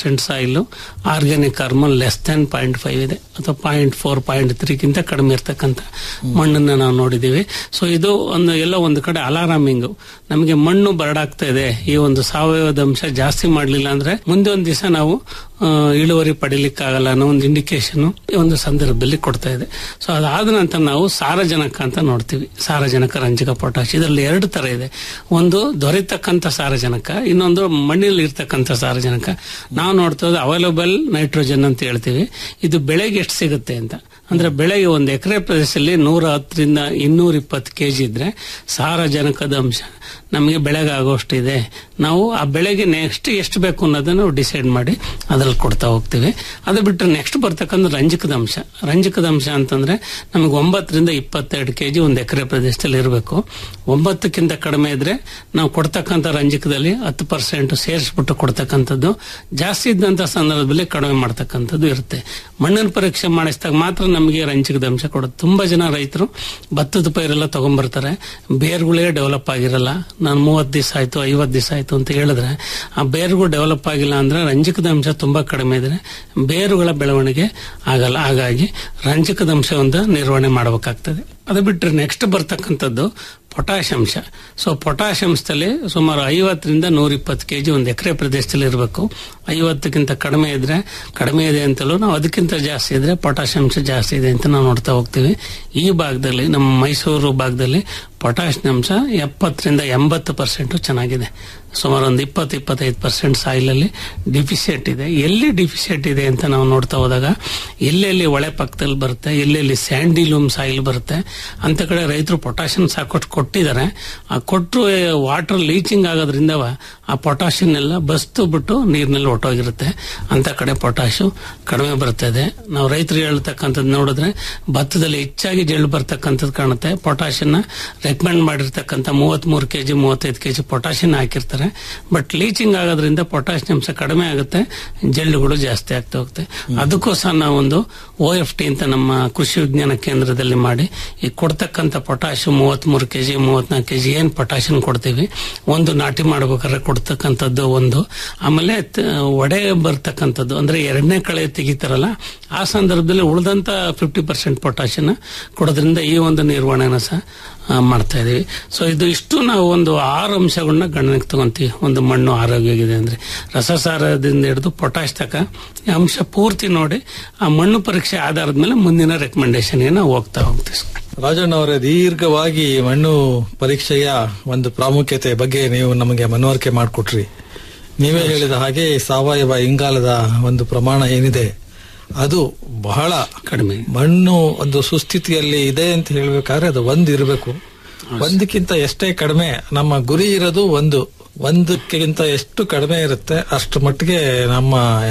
C: percent soil organic carbon less than point five ಇದೆ ಅಥವಾ ಪಾಯಿಂಟ್ ಫೋರ್ ಪಾಯಿಂಟ್ ತ್ರೀಗಿಂತ ಕಡಿಮೆ ಇರ್ತಕ್ಕಂಥ ಮಣ್ಣನ್ನ ನಾವು ನೋಡಿದೀವಿ ಸೊ ಇದು ಒಂದು ಎಲ್ಲೋ ಒಂದು ಕಡೆ ಅಲಾರಾಮಿಂಗ್ ನಮಗೆ ಮಣ್ಣು ಬರಡಾಗ್ತಾ ಇದೆ ಈ ಒಂದು ಸಾವಯವದ ಅಂಶ ಜಾಸ್ತಿ ಮಾಡಲಿಲ್ಲ ಅಂದ್ರೆ ಮುಂದೆ ಒಂದು ದಿವಸ ನಾವು ಆ, ಇಳುವರಿ ಪಡಿಲಿಕ್ಕಾಗಲ್ಲ ಅನ್ನೋ ಒಂದು ಇಂಡಿಕೇಶನ್ ಈ ಒಂದು ಸಂದರ್ಭದಲ್ಲಿ ಕೊಡ್ತಾ ಇದೆ ಸೊ ಅದಾದ ನಂತರ ನಾವು ಸಾರಜನಕ ಅಂತ ನೋಡ್ತೀವಿ ಸಾರಜನಕ ರಂಜಕ ಪೊಟ್ಯಾಶ್ ಇದರಲ್ಲಿ ಎರಡು ತರ ಇದೆ ಒಂದು ದೊರೆತಕ್ಕಂಥ ಸಾರಜನಕ ಇನ್ನೊಂದು ಮಣ್ಣಿನಲ್ಲಿ ಇರ್ತಕ್ಕಂಥ ಸಾರಜನಕ ನಾವು ನೋಡ್ತಾ ಅವೈಲಬಲ್ ನೈಟ್ರೋಜನ್ ಅಂತ ಹೇಳ್ತೀವಿ ಇದು ಬೆಳೆಗೆ ಎಷ್ಟು ಸಿಗುತ್ತೆ ಅಂತ ಅಂದ್ರೆ ಬೆಳೆಗೆ ಒಂದು ಎಕರೆ ಪ್ರದೇಶದಲ್ಲಿ ನೂರ ಹತ್ತರಿಂದ ಇನ್ನೂರ ಇಪ್ಪತ್ತು ಕೆಜಿ ಇದ್ರೆ ಸಾರಜನಕದ ಅಂಶ ನಮಗೆ ಬೆಳೆಗೆ ಆಗೋಷ್ಟಿದೆ ನಾವು ಆ ಬೆಳೆಗೆ ನೆಕ್ಸ್ಟ್ ಎಷ್ಟು ಬೇಕು ಅನ್ನೋದನ್ನ ನಾವು ಡಿಸೈಡ್ ಮಾಡಿ ಅದ್ರಲ್ಲಿ ಕೊಡ್ತಾ ಹೋಗ್ತೀವಿ ಅದು ಬಿಟ್ಟರೆ ನೆಕ್ಸ್ಟ್ ಬರ್ತಕ್ಕಂಥ ರಂಜಕದ ಅಂಶ ರಂಜಕದ ಅಂಶ ಅಂತಂದ್ರೆ ನಮಗೆ ಒಂಬತ್ತರಿಂದ ಇಪ್ಪತ್ತೆರಡು ಕೆಜಿ ಒಂದು ಎಕರೆ ಪ್ರದೇಶದಲ್ಲಿ ಇರಬೇಕು ಒಂಬತ್ತಕ್ಕಿಂತ ಕಡಿಮೆ ಇದ್ರೆ ನಾವು ಕೊಡ್ತಕ್ಕಂಥ ರಂಜಕದಲ್ಲಿ ಹತ್ತು ಪರ್ಸೆಂಟ್ ಸೇರಿಸ್ಬಿಟ್ಟು ಕೊಡ್ತಕ್ಕಂಥದ್ದು ಜಾಸ್ತಿ ಇದ್ದಂತ ಸಂದರ್ಭದಲ್ಲಿ ಕಡಿಮೆ ಮಾಡ್ತಕ್ಕಂಥದ್ದು ಇರುತ್ತೆ ಮಣ್ಣಿನ ಪರೀಕ್ಷೆ ಮಾಡಿಸಿದಾಗ ಮಾತ್ರ ನಮಗೆ ರಂಜಕದ ಅಂಶ ಕೊಡುತ್ತೆ ತುಂಬಾ ಜನ ರೈತರು ಭತ್ತದ ಪೈರೆಲ್ಲ ತಗೊಂಡ್ಬರ್ತಾರೆ ಬೇರ್ಗಳೇ ಡೆವಲಪ್ ಆಗಿರಲ್ಲ ನಾನು ಮೂವತ್ತು ದಿವಸ ಆಯ್ತು ಐವತ್ತು ದಿವಸ ಆಯ್ತು ಅಂತ ಹೇಳಿದ್ರೆ ಆ ಬೇರುಗಳು ಡೆವಲಪ್ ಆಗಿಲ್ಲ ಅಂದ್ರೆ ರಂಜಕದ ಅಂಶ ತುಂಬಾ ಕಡಿಮೆ ಇದ್ರೆ ಬೇರುಗಳ ಬೆಳವಣಿಗೆ ಆಗಲ್ಲ ಹಾಗಾಗಿ ರಂಜಕದ ಅಂಶವನ್ನು ನಿರ್ವಹಣೆ ಮಾಡಬೇಕಾಗ್ತದೆ ಅದು ಬಿಟ್ಟರೆ ನೆಕ್ಸ್ಟ್ ಬರ್ತಕ್ಕಂಥದ್ದು ಪೊಟ್ಯಾಶ್ ಅಂಶ ಸೊ ಪೊಟ್ಯಾಶ್ ಅಂಶದಲ್ಲಿ ಸುಮಾರು ಐವತ್ತರಿಂದ ನೂರ ಇಪ್ಪತ್ತು ಕೆಜಿ ಒಂದು ಎಕರೆ ಪ್ರದೇಶದಲ್ಲಿ ಇರಬೇಕು ಐವತ್ತಕ್ಕಿಂತ ಕಡಿಮೆ ಇದ್ರೆ ಕಡಿಮೆ ಇದೆ ಅಂತಲೂ ನಾವು ಅದಕ್ಕಿಂತ ಜಾಸ್ತಿ ಇದ್ರೆ ಪೊಟ್ಯಾಶ್ ಅಂಶ ಜಾಸ್ತಿ ಇದೆ ಅಂತ ನಾವು ನೋಡ್ತಾ ಹೋಗ್ತೀವಿ ಈ ಭಾಗದಲ್ಲಿ ನಮ್ಮ ಮೈಸೂರು ಭಾಗದಲ್ಲಿ ಪೊಟ್ಯಾಶ್ ಅಂಶ ಎಪ್ಪತ್ತರಿಂದ ಎಂಬತ್ತು ಪರ್ಸೆಂಟ್ ಚೆನ್ನಾಗಿದೆ ಸುಮಾರು ಒಂದು ಇಪ್ಪತ್ತು ಇಪ್ಪತ್ತೈದು ಪರ್ಸೆಂಟ್ ಸಾಯಿಲಲ್ಲಿ ಡಿಫಿಸಿಯೆಂಟ್ ಇದೆ ಎಲ್ಲಿ ಡಿಫಿಸಿಯೆಂಟ್ ಇದೆ ಅಂತ ನಾವು ನೋಡ್ತಾ ಹೋದಾಗ ಎಲ್ಲೆಲ್ಲಿ ಒಳೆ ಪಕ್ಕದಲ್ಲಿ ಬರುತ್ತೆ ಎಲ್ಲೆಲ್ಲಿ ಸ್ಯಾಂಡಿಲೂಮ್ ಸಾಯಿಲ್ ಬರುತ್ತೆ ಅಂತ ಕಡೆ ರೈತರು ಪೊಟ್ಯಾಷಿಯಂ ಸಾಕಷ್ಟು ಕೊಟ್ಟಿದ್ದಾರೆ ಆ ಕೊಟ್ಟರು ವಾಟರ್ ಲೀಚಿಂಗ್ ಆಗೋದ್ರಿಂದ ಆ ಪೊಟ್ಯಾಷಿಯಂ ಎಲ್ಲ ಬಸ್ತು ಬಿಟ್ಟು ನೀರಿನಲ್ಲಿ ಹೊಟ್ಟೋಗಿರುತ್ತೆ ಅಂತ ಕಡೆ ಪೊಟ್ಯಾಶು ಕಡಿಮೆ ಬರ್ತದೆ ನಾವು ರೈತರಿಗೆ ಹೇಳ್ತಕ್ಕಂಥದ್ದು ನೋಡಿದ್ರೆ ಭತ್ತದಲ್ಲಿ ಹೆಚ್ಚಾಗಿ ಜಳ್ಳು ಬರ್ತಕ್ಕಂಥದ್ದು ಕಾಣುತ್ತೆ ಪೊಟ್ಯಾಷಿಯನ್ನ ರೆಕಮೆಂಡ್ ಮಾಡಿರ್ತಕ್ಕಂಥ ಮೂವತ್ಮೂರು ಕೆಜಿ ಮೂವತ್ತೈದು ಕೆಜಿ ಪೊಟ್ಯಾಷಿಯನ್ ಹಾಕಿರ್ತಾರೆ ಬಟ್ ಲೀಚಿಂಗ್ ಆಗೋದ್ರಿಂದ ಪೊಟ್ಯಾಷಿಯಂ ಅಂಶ ಕಡಿಮೆ ಆಗುತ್ತೆ ಜಳ್ಳುಗಳು ಜಾಸ್ತಿ ಆಗ್ತಾ ಹೋಗುತ್ತೆ ಅದಕ್ಕೋಸ್ಕರ ನಾವೊಂದು ಓ ಎಫ್ ಟಿ ಅಂತ ನಮ್ಮ ಕೃಷಿ ವಿಜ್ಞಾನ ಕೇಂದ್ರದಲ್ಲಿ ಮಾಡಿ ಈ ಕೊಡ್ತಕ್ಕಂಥ ಪೊಟ್ಯಾಶ್ ಮೂವತ್ಮೂರು ಕೆಜಿ ಮೂವತ್ನಾಲ್ಕು ಕೆಜಿ ಏನ್ ಪೊಟ್ಯಾಷಿಯಂ ಕೊಡ್ತೀವಿ ಒಂದು ನಾಟಿ ಮಾಡ್ಬೇಕಾದ್ರೆ ಕೊಡ್ತಕ್ಕಂಥದ್ದು ಒಂದು ಆಮೇಲೆ ತ- ಒಡೆ ಬರ್ತಕ್ಕಂಥದ್ದು ಅಂದ್ರೆ ಎರಡನೇ ಕಳೆ ತೆಗಿತಾರಲ್ಲ ಆ ಸಂದರ್ಭದಲ್ಲಿ ಉಳಿದಂತ ಫಿಫ್ಟಿ ಪರ್ಸೆಂಟ್ ಪೊಟ್ಯಾಷಿಯನ್ ಕೊಡೋದ್ರಿಂದ ಈ ಒಂದು ನಿರ್ವಹಣೆನ ಸಹ ಆ, ಮಾಡ್ತಾ ಇದೀವಿ ಸೊ ಇದು ಇಷ್ಟು ನಾವು ಒಂದು ಆರು ಅಂಶಗಳನ್ನ ಗಣನೆಗೆ ತಗೊಂತೀವಿ ಒಂದು ಮಣ್ಣು ಆರೋಗ್ಯವಾಗಿದೆ ಅಂದ್ರೆ ರಸಸಾರದಿಂದ ಹಿಡಿದು ಪೊಟ್ಯಾಶ್ ತಕ ಈ ಅಂಶ ಪೂರ್ತಿ ನೋಡಿ ಆ ಮಣ್ಣು ಪರೀಕ್ಷೆ ಆಧಾರದ ಮೇಲೆ ಮುಂದಿನ ರೆಕಮೆಂಡೇಶನ್ಗೆ ನಾವು ಹೋಗ್ತಾ ಹೋಗ್ತೀವಿ ಸರ್.
B: ರಾಜಣ್ಣ ಅವರೇ ದೀರ್ಘವಾಗಿ ಮಣ್ಣು ಪರೀಕ್ಷೆಯ ಒಂದು ಪ್ರಾಮುಖ್ಯತೆ ಬಗ್ಗೆ ನೀವು ನಮಗೆ ಮನವರಿಕೆ ಮಾಡಿಕೊಟ್ರಿ ನೀವೇ ಹೇಳಿದ ಹಾಗೆ ಸಾವಯವ ಇಂಗಾಲದ ಒಂದು ಪ್ರಮಾಣ ಏನಿದೆ ಅದು ಬಹಳ
C: ಕಡಿಮೆ
B: ಮಣ್ಣು ಒಂದು ಸುಸ್ಥಿತಿಯಲ್ಲಿ ಇದೆ ಅಂತ ಹೇಳ್ಬೇಕಾದ್ರೆ ಅದು ಒಂದು ಇರಬೇಕು ಒಂದಕ್ಕಿಂತ ಎಷ್ಟೇ ಕಡಿಮೆ ನಮ್ಮ ಗುರಿ ಇರೋದು ಒಂದು ಒಂದಕ್ಕಿಂತ ಎಷ್ಟು ಕಡಿಮೆ ಇರುತ್ತೆ ಅಷ್ಟು ಮಟ್ಟಿಗೆ ನಮ್ಮ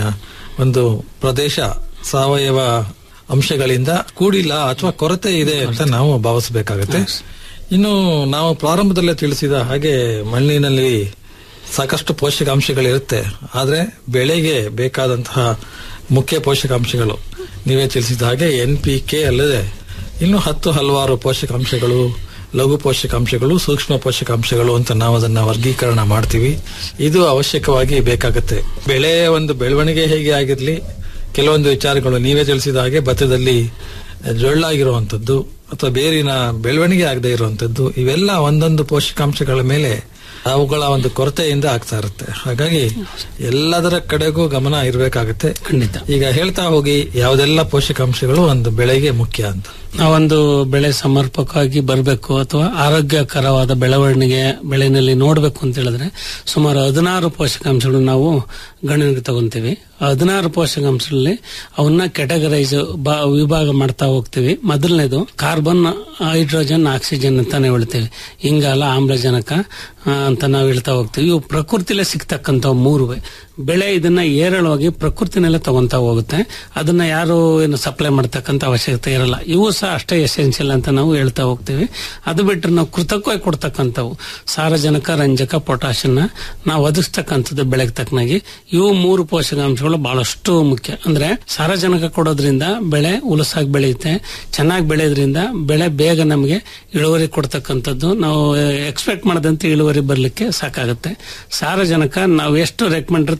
B: ಒಂದು ಪ್ರದೇಶ ಸಾವಯವ ಅಂಶಗಳಿಂದ ಕೂಡಿಲ್ಲ ಅಥವಾ ಕೊರತೆ ಇದೆ ಅಂತ ನಾವು ಭಾವಿಸಬೇಕಾಗತ್ತೆ ಇನ್ನು ನಾವು ಪ್ರಾರಂಭದಲ್ಲೇ ತಿಳಿಸಿದ ಹಾಗೆ ಮಣ್ಣಿನಲ್ಲಿ ಸಾಕಷ್ಟು ಪೋಷಕಾಂಶಗಳಿರುತ್ತೆ ಆದ್ರೆ ಬೆಳೆಗೆ ಬೇಕಾದಂತಹ ಮುಖ್ಯ ಪೋಷಕಾಂಶಗಳು ನೀವೇ ತಿಳಿಸಿದ ಹಾಗೆ ಎನ್ ಪಿ ಕೆ ಅಲ್ಲದೆ ಇನ್ನು ಹತ್ತು ಹಲವಾರು ಪೋಷಕಾಂಶಗಳು ಲಘು ಪೋಷಕಾಂಶಗಳು ಸೂಕ್ಷ್ಮ ಪೋಷಕಾಂಶಗಳು ಅಂತ ನಾವು ಅದನ್ನ ವರ್ಗೀಕರಣ ಮಾಡ್ತೀವಿ ಇದು ಅವಶ್ಯಕವಾಗಿ ಬೇಕಾಗುತ್ತೆ ಬೆಳೆಯ ಒಂದು ಬೆಳವಣಿಗೆ ಹೇಗೆ ಆಗಿರ್ಲಿ ಕೆಲವೊಂದು ವಿಚಾರಗಳು ನೀವೇ ತಿಳಿಸಿದ ಹಾಗೆ ಭತ್ತದಲ್ಲಿ ಜೊಳ್ಳಾಗಿರುವಂತದ್ದು ಅಥವಾ ಬೇರಿನ ಬೆಳವಣಿಗೆ ಆಗದೆ ಇರುವಂತದ್ದು ಇವೆಲ್ಲ ಒಂದೊಂದು ಪೋಷಕಾಂಶಗಳ ಮೇಲೆ ಅವುಗಳ ಒಂದು ಕೊರತೆಯಿಂದ ಆಗ್ತಾ ಇರುತ್ತೆ ಹಾಗಾಗಿ ಎಲ್ಲದರ ಕಡೆಗೂ ಗಮನ ಇರಬೇಕಾಗುತ್ತೆ
C: ಖಂಡಿತ
B: ಈಗ ಹೇಳ್ತಾ ಹೋಗಿ ಯಾವುದೆಲ್ಲ ಪೋಷಕಾಂಶಗಳು ಒಂದು ಬೆಳೆಗೆ ಮುಖ್ಯ ಅಂತ
C: ನಾವೊಂದು ಬೆಳೆ ಸಮರ್ಪಕವಾಗಿ ಬರಬೇಕು ಅಥವಾ ಆರೋಗ್ಯಕರವಾದ ಬೆಳವಣಿಗೆ ಬೆಳೆನಲ್ಲಿ ನೋಡಬೇಕು ಅಂತ ಹೇಳಿದ್ರೆ ಸುಮಾರು ಹದಿನಾರು ಪೋಷಕಾಂಶಗಳು ನಾವು ಗಣನೆಗೆ ತಗೊಂತೀವಿ ಆ ಹದಿನಾರು ಪೋಷಕಾಂಶಗಳಲ್ಲಿ ಅವನ್ನ ಕೆಟಗರೈಸ್ ವಿಭಾಗ ಮಾಡ್ತಾ ಹೋಗ್ತೀವಿ ಮೊದಲನೇದು ಕಾರ್ಬನ್ ಹೈಡ್ರೋಜನ್ ಆಕ್ಸಿಜನ್ ಅಂತಾನೆ ಹೇಳ್ತೀವಿ ಇಂಗಾಲ ಆಮ್ಲಜನಕ ಆ, ಅಂತ ನಾವು ಹೇಳ್ತಾ ಹೋಗ್ತೀವಿ ಇವು ಪ್ರಕೃತಿಲೇ ಸಿಗ್ತಕ್ಕಂಥ ಮೂರುವೆ ಬೆಳೆ ಇದನ್ನ ಏರಳವಾಗಿ ಪ್ರಕೃತಿನಲ್ಲೇ ತಗೊಂತಾ ಹೋಗುತ್ತೆ ಅದನ್ನ ಯಾರು ಏನು ಸಪ್ಲೈ ಮಾಡ್ತಕ್ಕಂಥ ಅವಶ್ಯಕತೆ ಇರಲ್ಲ ಇವು ಸಹ ಅಷ್ಟೇ ಎಸೆನ್ಷಿಯಲ್ ಅಂತ ನಾವು ಹೇಳ್ತಾ ಹೋಗ್ತೀವಿ ಅದು ಬಿಟ್ಟರೆ ನಾವು ಕೃತಕವಾಗಿ ಕೊಡ್ತಕ್ಕಂಥವು ಸಾರಜನಕ ರಂಜಕ ಪೊಟ್ಯಾಷನ್ನ ನಾವು ಒದಗಿಸ್ತಕ್ಕಂಥದ್ದು ಬೆಳೆಗೆ ತಕ್ಕನಾಗಿ ಇವು ಮೂರು ಪೋಷಕಾಂಶಗಳು ಬಹಳಷ್ಟು ಮುಖ್ಯ ಅಂದ್ರೆ ಸಾರಜನಕ ಕೊಡೋದ್ರಿಂದ ಬೆಳೆ ಉಲಸಾಗಿ ಬೆಳೆಯುತ್ತೆ ಚೆನ್ನಾಗಿ ಬೆಳೆಯೋದ್ರಿಂದ ಬೆಳೆ ಬೇಗ ನಮಗೆ ಇಳುವರಿ ಕೊಡ್ತಕ್ಕಂಥದ್ದು ನಾವು ಎಕ್ಸ್ಪೆಕ್ಟ್ ಮಾಡದಂತೆ ಇಳುವರಿ ಬರಲಿಕ್ಕೆ ಸಾಕಾಗುತ್ತೆ ಸಾರಜನಕ ನಾವು ಎಷ್ಟು ರೆಕಮೆಂಡ್ ಇರುತ್ತೆ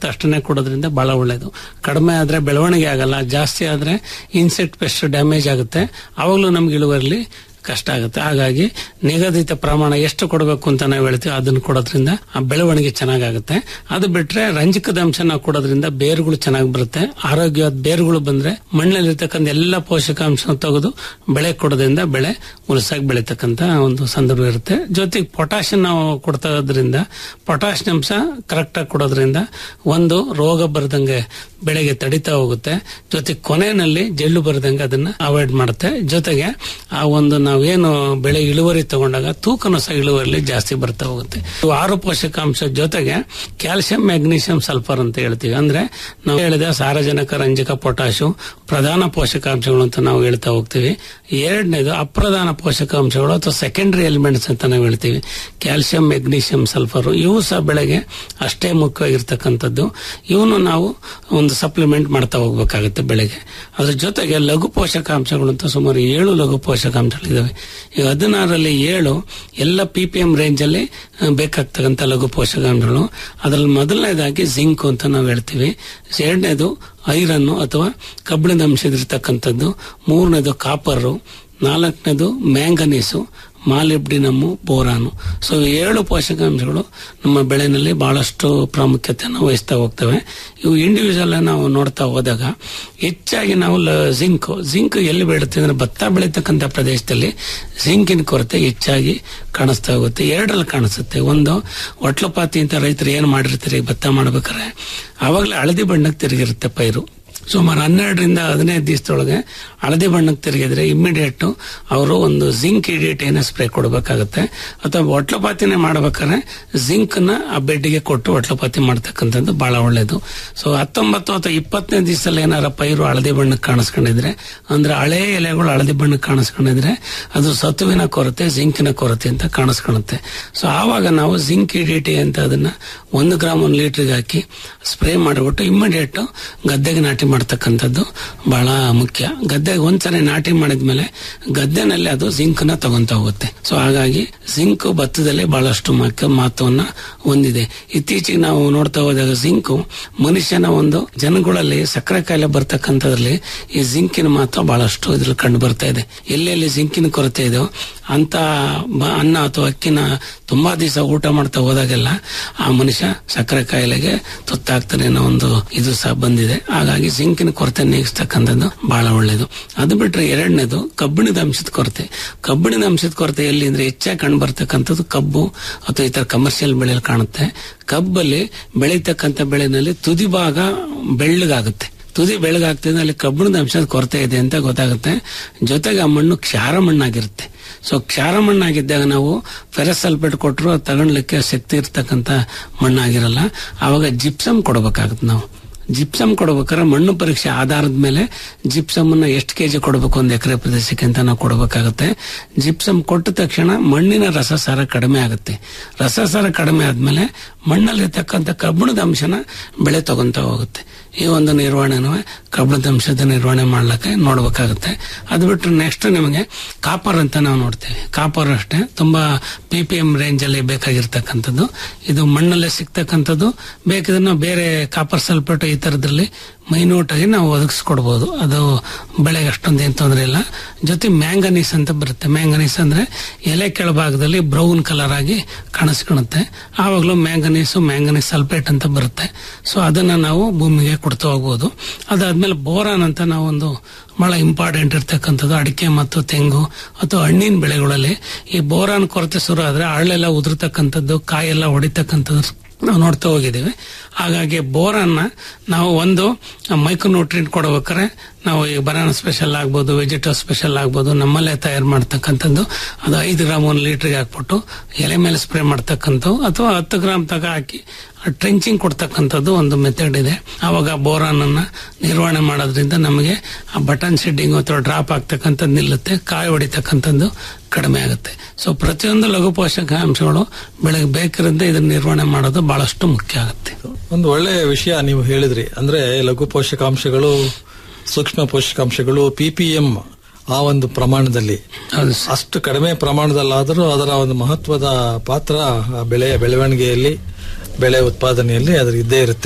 C: ಎಷ್ಟಿರುತ್ತೆ ಅಷ್ಟನ್ನೇ ಕೊಡೋದ್ರಿಂದ ಬಹಳ ಒಳ್ಳೇದು ಕಡಿಮೆ ಆದ್ರೆ ಬೆಳವಣಿಗೆ ಆಗಲ್ಲ ಜಾಸ್ತಿ ಆದ್ರೆ ಇನ್ಸೆಕ್ಟ್ ಪೆಸ್ಟ್ ಡ್ಯಾಮೇಜ್ ಆಗುತ್ತೆ ಅವಾಗಲೂ ನಮ್ಗೆ ಇಳುವರಿಲಿ ಕಷ್ಟ ಆಗುತ್ತೆ ಹಾಗಾಗಿ ನಿಗದಿತ ಪ್ರಮಾಣ ಎಷ್ಟು ಕೊಡಬೇಕು ಅಂತ ನಾವು ಹೇಳ್ತೀವಿ ಅದನ್ನು ಕೊಡೋದ್ರಿಂದ ಆ ಬೆಳವಣಿಗೆ ಚೆನ್ನಾಗಾಗುತ್ತೆ ಅದು ಬಿಟ್ರೆ ರಂಜಕದ ಅಂಶ ನಾವು ಕೊಡೋದ್ರಿಂದ ಬೇರುಗಳು ಚೆನ್ನಾಗಿ ಬರುತ್ತೆ ಆರೋಗ್ಯವಾದ ಬೇರುಗಳು ಬಂದ್ರೆ ಮಣ್ಣಲ್ಲಿರ್ತಕ್ಕಂಥ ಎಲ್ಲ ಪೋಷಕಾಂಶ ತೆಗೆದು ಬೆಳೆ ಕೊಡೋದ್ರಿಂದ ಬೆಳೆ ಉಲಸಾಗಿ ಬೆಳೀತಕ್ಕಂತ ಒಂದು ಸಂದರ್ಭ ಇರುತ್ತೆ ಜೊತೆಗೆ ಪೊಟ್ಯಾಷಿಯಂ ನಾವು ಕೊಡ್ತಾ ಇರೋದ್ರಿಂದ ಪೊಟ್ಯಾಷಿಯಂ ಅಂಶ ಕರೆಕ್ಟ್ ಆಗಿ ಕೊಡೋದ್ರಿಂದ ಒಂದು ರೋಗ ಬರದಂಗೆ ಬೆಳೆಗೆ ತಡಿತಾ ಹೋಗುತ್ತೆ ಜೊತೆಗೆ ಕೊನೆಯಲ್ಲಿ ಜಲ್ಲು ಬರದಂಗೆ ಅದನ್ನ ಅವಾಯ್ಡ್ ಮಾಡುತ್ತೆ ಜೊತೆಗೆ ಆ ಒಂದು ನಾವೇನು ಬೆಳೆ ಇಳುವರಿ ತಗೊಂಡಾಗ ತೂಕನೂ ಸಹ ಇಳುವರಿಲಿ ಜಾಸ್ತಿ ಬರ್ತಾ ಹೋಗುತ್ತೆ ಇವು ಆರು ಪೋಷಕಾಂಶ ಜೊತೆಗೆ ಕ್ಯಾಲ್ಸಿಯಂ ಮ್ಯಾಗ್ನೀಷಿಯಂ ಸಲ್ಫರ್ ಅಂತ ಹೇಳ್ತೀವಿ ಅಂದ್ರೆ ನಾವು ಹೇಳಿದ ಸಾರಜನಕ ರಂಜಕ ಪೊಟ್ಯಾಶು ಪ್ರಧಾನ ಪೋಷಕಾಂಶಗಳು ಅಂತ ನಾವು ಹೇಳ್ತಾ ಹೋಗ್ತೀವಿ ಎರಡನೇದು ಅಪ್ರಧಾನ ಪೋಷಕಾಂಶಗಳು ಅಥವಾ ಸೆಕೆಂಡರಿ ಎಲಿಮೆಂಟ್ಸ್ ಅಂತ ನಾವು ಹೇಳ್ತೀವಿ ಕ್ಯಾಲ್ಸಿಯಂ ಮೆಗ್ನೀಷಿಯಂ ಸಲ್ಫರ್ ಇವು ಸಹ ಬೆಳೆಗೆ ಅಷ್ಟೇ ಮುಖ್ಯವಾಗಿರ್ತಕ್ಕಂಥದ್ದು ಇವನು ನಾವು ಒಂದು ಸಪ್ಲಿಮೆಂಟ್ ಮಾಡ್ತಾ ಹೋಗ್ಬೇಕಾಗುತ್ತೆ ಬೆಳೆಗೆ ಅದ್ರ ಜೊತೆಗೆ ಲಘು ಪೋಷಕಾಂಶಗಳು ಅಂತ ಸುಮಾರು ಏಳು ಲಘು ಪೋಷಕಾಂಶಗಳಿದಾವೆ ಈ ಹದಿನಾರರಲ್ಲಿ ಏಳು ಎಲ್ಲ ಪಿ ಪಿ ಎಂ ರೇಂಜ್ ಅಲ್ಲಿ ಆ, ಬೇಕಾಗ್ತಕ್ಕಂಥ ಲಘು ಪೋಷಕಾಂಶಗಳು ಅದರಲ್ಲಿ ಮೊದಲನೇದಾಗಿ ಜಿಂಕ್ ಅಂತ ನಾವು ಹೇಳ್ತೀವಿ ಎರಡನೇದು ಐರನ್ ಅಥವಾ ಕಬ್ಬಿಣದ ಅಂಶದಿರ್ತಕ್ಕಂಥದ್ದು ಮೂರನೇದು ಕಾಪರು ನಾಲ್ಕನೇದು ಮ್ಯಾಂಗನೀಸು ಮಾಲಿಬ್ಡಿನಮ್ಮು ಬೋರಾನು ಸೊ ಏಳು ಪೋಷಕಾಂಶಗಳು ನಮ್ಮ ಬೆಳೆನಲ್ಲಿ ಬಹಳಷ್ಟು ಪ್ರಾಮುಖ್ಯತೆಯನ್ನು ವಹಿಸ್ತಾ ಹೋಗ್ತವೆ ಇವು ಇಂಡಿವಿಜುವಲ್ ನಾವು ನೋಡ್ತಾ ಹೋದಾಗ ಹೆಚ್ಚಾಗಿ ನಾವು ಜಿಂಕ್ ಜಿಂಕ್ ಎಲ್ಲಿ ಬೆಳುತ್ತೆ ಅಂದ್ರೆ ಭತ್ತ ಬೆಳೀತಕ್ಕಂಥ ಪ್ರದೇಶದಲ್ಲಿ ಜಿಂಕಿನ ಕೊರತೆ ಹೆಚ್ಚಾಗಿ ಕಾಣಿಸ್ತಾ ಹೋಗುತ್ತೆ ಎರಡರಲ್ಲಿ ಕಾಣಿಸುತ್ತೆ ಒಂದು ಒಟ್ಲಪಾತಿ ಅಂತ ರೈತರು ಏನ್ ಮಾಡಿರ್ತಾರೆ ಭತ್ತ ಮಾಡ್ಬೇಕಾರೆ ಆವಾಗಲೇ ಹಳದಿ ಬಣ್ಣಕ್ಕೆ ತಿರುಗಿರುತ್ತೆ ಪೈರು ಸುಮಾರು ಹನ್ನೆರಡರಿಂದ ಹದಿನೈದು ದಿವಸದೊಳಗೆ ಹಳದಿ ಬಣ್ಣಕ್ಕೆ ತಿರುಗಿದ್ರೆ ಇಮ್ಮಿಡಿಯೇಟ್ ಅವರು ಒಂದು ಜಿಂಕ್ ಇಡಿಯೇಟ್ ಸ್ಪ್ರೇ ಕೊಡಬೇಕಾಗುತ್ತೆ ಅಥವಾ ಒಟ್ಲಪಾತಿನೇ ಮಾಡ್ಬೇಕಾದ್ರೆ ಜಿಂಕ್ ನ ಆ ಬೆಡ್ಗೆ ಕೊಟ್ಟು ಒಟ್ಲಪಾತಿ ಮಾಡ್ತಕ್ಕಂಥದ್ದು ಬಹಳ ಒಳ್ಳೇದು ಸೊ ಹತ್ತೊಂಬತ್ತು ಅಥವಾ ಇಪ್ಪತ್ತನೇ ದಿವಸದಲ್ಲಿ ಏನಾರ ಪೈರು ಹಳದಿ ಬಣ್ಣಕ್ಕೆ ಕಾಣಿಸ್ಕೊಂಡಿದ್ರೆ ಅಂದ್ರೆ ಹಳೆ ಎಲೆಗಳು ಹಳದಿ ಬಣ್ಣಕ್ಕೆ ಕಾಣಿಸ್ಕೊಂಡಿದ್ರೆ ಅದು ಸತುವಿನ ಕೊರತೆ ಜಿಂಕಿನ ಕೊರತೆ ಅಂತ ಕಾಣಿಸ್ಕೊಳ್ಳುತ್ತೆ ಸೊ ಆವಾಗ ನಾವು ಜಿಂಕ್ ಇಡಿಟಿ ಅಂತ ಅದನ್ನ ಒಂದು ಗ್ರಾಮ್ ಒಂದು ಲೀಟರ್ಗೆ ಹಾಕಿ ಸ್ಪ್ರೇ ಮಾಡಿಬಿಟ್ಟು ಇಮ್ಮಿಡಿಯೇಟ್ ಗದ್ದೆಗೆ ನಾಟಿ ಮಾಡ್ತಕ್ಕಂಥದ್ದು ಬಹಳ ಮುಖ್ಯ ಗದ್ದೆಗೆ ಒಂದ್ಸರಿ ನಾಟಿ ಮಾಡಿದ್ಮೇಲೆ ಗದ್ದೆನಲ್ಲಿ ಅದು ಜಿಂಕ್ ನ ತಗೊಂತ ಹೋಗುತ್ತೆ ಸೊ ಹಾಗಾಗಿ ಜಿಂಕ್ ಭತ್ತದಲ್ಲಿ ಬಹಳಷ್ಟು ಮುಖ್ಯ ಮಹತ್ವವನ್ನ ಹೊಂದಿದೆ ಇತ್ತೀಚೆಗೆ ನಾವು ನೋಡ್ತಾ ಹೋದಾಗ ಜಿಂಕ್ ಮನುಷ್ಯನ ಒಂದು ಜನಗಳಲ್ಲಿ ಸಕ್ಕರೆ ಕಾಯಿಲೆ ಬರ್ತಕ್ಕಂಥದ್ರಲ್ಲಿ ಈ ಜಿಂಕಿನ ಮಹತ್ವ ಬಹಳಷ್ಟು ಇದ್ರಲ್ಲಿ ಕಂಡು ಬರ್ತಾ ಇದೆ ಎಲ್ಲೆಲ್ಲಿ ಜಿಂಕಿನ ಕೊರತೆ ಇದೆಯೋ ಅಂತ ಬ- ಅನ್ನ ಅಥವಾ ಅಕ್ಕಿನ ತುಂಬಾ ದಿವಸ ಊಟ ಮಾಡ್ತಾ ಹೋದಾಗೆಲ್ಲ ಆ ಮನುಷ್ಯ ಸಕ್ಕರೆ ಕಾಯಿಲೆಗೆ ತುತ್ತಾಗ್ತಾನೆ ಅನ್ನೋ ಒಂದು ಇದು ಸಹ ಬಂದಿದೆ ಹಾಗಾಗಿ ಜಿಂಕಿನ ಕೊರತೆ ನೀಗಿಸ್ತಕ್ಕಂಥದ್ದು ಬಹಳ ಒಳ್ಳೇದು ಅದು ಬಿಟ್ರೆ ಎರಡನೇದು ಕಬ್ಬಿಣದ ಅಂಶದ ಕೊರತೆ ಕಬ್ಬಿಣದ ಅಂಶದ ಕೊರತೆ ಎಲ್ಲಿ ಅಂದ್ರೆ ಹೆಚ್ಚಾಗಿ ಕಂಡು ಬರ್ತಕ್ಕಂಥದ್ದು ಕಬ್ಬು ಅಥವಾ ಇತರ ಕಮರ್ಷಿಯಲ್ ಬೆಳೆಯಲ್ಲಿ ಕಾಣುತ್ತೆ ಕಬ್ಬಲ್ಲಿ ಬೆಳೀತಕ್ಕಂಥ ಬೆಳೆನಲ್ಲಿ ತುದಿ ಭಾಗ ಬೆಳ್ಳಗಾಗುತ್ತೆ ತುದಿ ಬೆಳಗಾಗ್ತಿದ್ರೆ ಅಲ್ಲಿ ಕಬ್ಬಿಣದ ಅಂಶದ ಕೊರತೆ ಇದೆ ಅಂತ ಗೊತ್ತಾಗುತ್ತೆ ಜೊತೆಗೆ ಆ ಮಣ್ಣು ಕ್ಷಾರ ಮಣ್ಣಾಗಿರುತ್ತೆ ಸೊ ಕ್ಷಾರ ಮಣ್ಣಾಗಿದ್ದಾಗ ನಾವು ಫೆರಸ್ ಸಲ್ಫೇಟ್ ಕೊಟ್ಟರು ಅದು ತಗೊಳ್ಲಿಕ್ಕೆ ಶಕ್ತಿ ಇರ್ತಕ್ಕಂಥ ಮಣ್ಣಾಗಿರಲ್ಲ ಆವಾಗ ಜಿಪ್ಸಮ್ ಕೊಡಬೇಕಾಗುತ್ತೆ ನಾವು ಜಿಪ್ಸಮ್ ಕೊಡ್ಬೇಕಾದ್ರೆ ಮಣ್ಣು ಪರೀಕ್ಷೆ ಆಧಾರದ ಮೇಲೆ ಜಿಪ್ಸಮ್ ಅನ್ನ ಎಷ್ಟು ಕೆಜಿ ಕೊಡಬೇಕು ಒಂದು ಎಕರೆ ಪ್ರದೇಶಕ್ಕೆ ಅಂತ ನಾವು ಕೊಡಬೇಕಾಗುತ್ತೆ ಜಿಪ್ಸಮ್ ಕೊಟ್ಟ ತಕ್ಷಣ ಮಣ್ಣಿನ ರಸಸಾರ ಕಡಿಮೆ ಆಗುತ್ತೆ ರಸಸಾರ ಕಡಿಮೆ ಆದ್ಮೇಲೆ ಮಣ್ಣಲ್ಲಿರ್ತಕ್ಕಂಥ ಕಬ್ಬಿಣದ ಅಂಶನ ಬೆಳೆ ತಗೊಂತ ಹೋಗುತ್ತೆ ಈ ಒಂದು ನಿರ್ವಹಣೆನೂ ಕಬ್ಬಿಣದ ಅಂಶದ ನಿರ್ವಹಣೆ ಮಾಡ್ಲಿಕ್ಕೆ ನೋಡ್ಬೇಕಾಗುತ್ತೆ ಅದು ಬಿಟ್ಟರೆ ನೆಕ್ಸ್ಟ್ ನಿಮಗೆ ಕಾಪರ್ ಅಂತ ನಾವು ನೋಡ್ತೇವೆ ಕಾಪರ್ ಅಷ್ಟೇ ತುಂಬಾ ಪಿ ಪಿ ಎಂ ರೇಂಜ್ ಅಲ್ಲಿ ಬೇಕಾಗಿರ್ತಕ್ಕಂಥದ್ದು ಇದು ಮಣ್ಣಲ್ಲೇ ಸಿಗ್ತಕ್ಕಂಥದ್ದು ಬೇಕಿದ್ರೆ ನಾವು ಬೇರೆ ಕಾಪರ್ ಸಲ್ಫೇಟ್ ಈ ತರದ್ರಲ್ಲಿ ಮೈನ್ಯೂಟ್ ಆಗಿ ನಾವು ಒದಗಿಸ್ಕೊಡ್ಬೋದು ಅದು ಬೆಳೆಗೆ ಅಷ್ಟೊಂದು ಏನ್ ತೊಂದರೆ ಇಲ್ಲ ಜೊತೆ ಮ್ಯಾಂಗನೀಸ್ ಅಂತ ಬರುತ್ತೆ ಮ್ಯಾಂಗನೀಸ್ ಅಂದ್ರೆ ಎಲೆ ಕೆಳಭಾಗದಲ್ಲಿ ಬ್ರೌನ್ ಕಲರ್ ಆಗಿ ಕಾಣಿಸ್ಕೊಳುತ್ತೆ ಆವಾಗಲೂ ಮ್ಯಾಂಗನೀಸು ಮ್ಯಾಂಗನೀಸ್ ಸಲ್ಫೇಟ್ ಅಂತ ಬರುತ್ತೆ ಸೊ ಅದನ್ನ ನಾವು ಭೂಮಿಗೆ ಕೊಡ್ತಾ ಹೋಗ್ಬೋದು ಅದಾದ್ಮೇಲೆ ಬೋರಾನ್ ಅಂತ ನಾವೊಂದು ಬಹಳ ಇಂಪಾರ್ಟೆಂಟ್ ಇರ್ತಕ್ಕಂಥದ್ದು ಅಡಿಕೆ ಮತ್ತು ತೆಂಗು ಅಥವಾ ಹಣ್ಣಿನ ಬೆಳೆಗಳಲ್ಲಿ ಈ ಬೋರಾನ್ ಕೊರತೆ ಶುರು ಆದ್ರೆ ಹಳ್ಳೆಲ್ಲ ಉದುರ್ತಕ್ಕಂಥದ್ದು ಕಾಯೆಲ್ಲ ಹೊಡಿತಕ್ಕಂಥದ್ದು ನಾವು ನೋಡ್ತಾ ಹೋಗಿದ್ದೀವಿ ಹಾಗಾಗಿ ಬೋರನ್ನ ನಾವು ಒಂದು ಮೈಕ್ರೋನ್ಯೂಟ್ರಿಯಂಟ್ ಕೊಡ್ಬೇಕಾದ್ರೆ ನಾವು ಈ ಬನಾನ ಸ್ಪೆಷಲ್ ಆಗ್ಬೋದು ವೆಜಿಟೇಬಲ್ ಸ್ಪೆಷಲ್ ಆಗ್ಬೋದು ನಮ್ಮಲ್ಲೇ ತಯಾರು ಮಾಡ್ತಕ್ಕಂಥದ್ದು ಅದು ಐದು ಗ್ರಾಮ್ ಒಂದು ಲೀಟರ್ಗೆ ಹಾಕ್ಬಿಟ್ಟು ಎಲೆ ಮೇಲೆ ಸ್ಪ್ರೇ ಮಾಡ್ತಕ್ಕಂಥವು ಅಥವಾ ಹತ್ತು ಗ್ರಾಮ್ ತಗ ಹಾಕಿ ಟ್ರೆಂಚಿಂಗ್ ಕೊಡ್ತಕ್ಕಂಥದ್ದು ಒಂದು ಮೆಥಡ್ ಇದೆ ಆವಾಗ ಬೋರಾನ್ ಅನ್ನ ನಿರ್ವಹಣೆ ಮಾಡೋದ್ರಿಂದ ನಮಗೆ ಆ ಬಟನ್ ಶೆಡ್ಡಿಂಗ್ ಅಥವಾ ಡ್ರಾಪ್ ಆಗ್ತಕ್ಕಂಥದ್ದು ನಿಲ್ಲುತ್ತೆ ಕಾಯಿ ಹೊಡಿತಕ್ಕಂಥದ್ದು ಕಡಿಮೆ ಆಗುತ್ತೆ ಸೊ ಪ್ರತಿಯೊಂದು ಲಘು ಪೋಷಕಾಂಶಗಳು ಬೆಳೆಗೆ ಬೇಕಿರಂತೆ ಇದನ್ನ ನಿರ್ವಹಣೆ ಮಾಡೋದು ಬಹಳಷ್ಟು ಮುಖ್ಯ ಆಗುತ್ತೆ
B: ಒಂದು ಒಳ್ಳೆ ವಿಷಯ ನೀವು ಹೇಳಿದ್ರಿ ಅಂದ್ರೆ ಲಘು ಪೋಷಕಾಂಶಗಳು ಸೂಕ್ಷ್ಮ ಪೋಷಕಾಂಶಗಳು ಪಿಪಿಎಂ ಆ ಒಂದು ಪ್ರಮಾಣದಲ್ಲಿ
C: ಹೌದು ಸರ್.
B: ಅಷ್ಟು ಕಡಿಮೆ ಪ್ರಮಾಣದಲ್ಲಾದರೂ ಅದರ ಒಂದು ಮಹತ್ವದ ಪಾತ್ರ ಆ ಬೆಳೆಯ ಬೆಳವಣಿಗೆಯಲ್ಲಿ ಬೆಳೆ ಉತ್ಪಾದನೆಯಲ್ಲಿ ಅದರ ಇದ್ದೇ ಇರುತ್ತೆ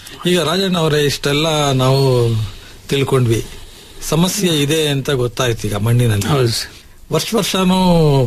B: ಈಗ ರಾಜಣ್ಣ ಅವರೇ ಇಷ್ಟೆಲ್ಲ ನಾವು ತಿಳ್ಕೊಂಡ್ವಿ ಸಮಸ್ಯೆ ಇದೆ ಅಂತ ಗೊತ್ತಾಯ್ತು ಈಗ ಮಣ್ಣಿನಲ್ಲಿ
C: ಹೌದು ಸರ್
B: ವರ್ಷ ವರ್ಷನೂ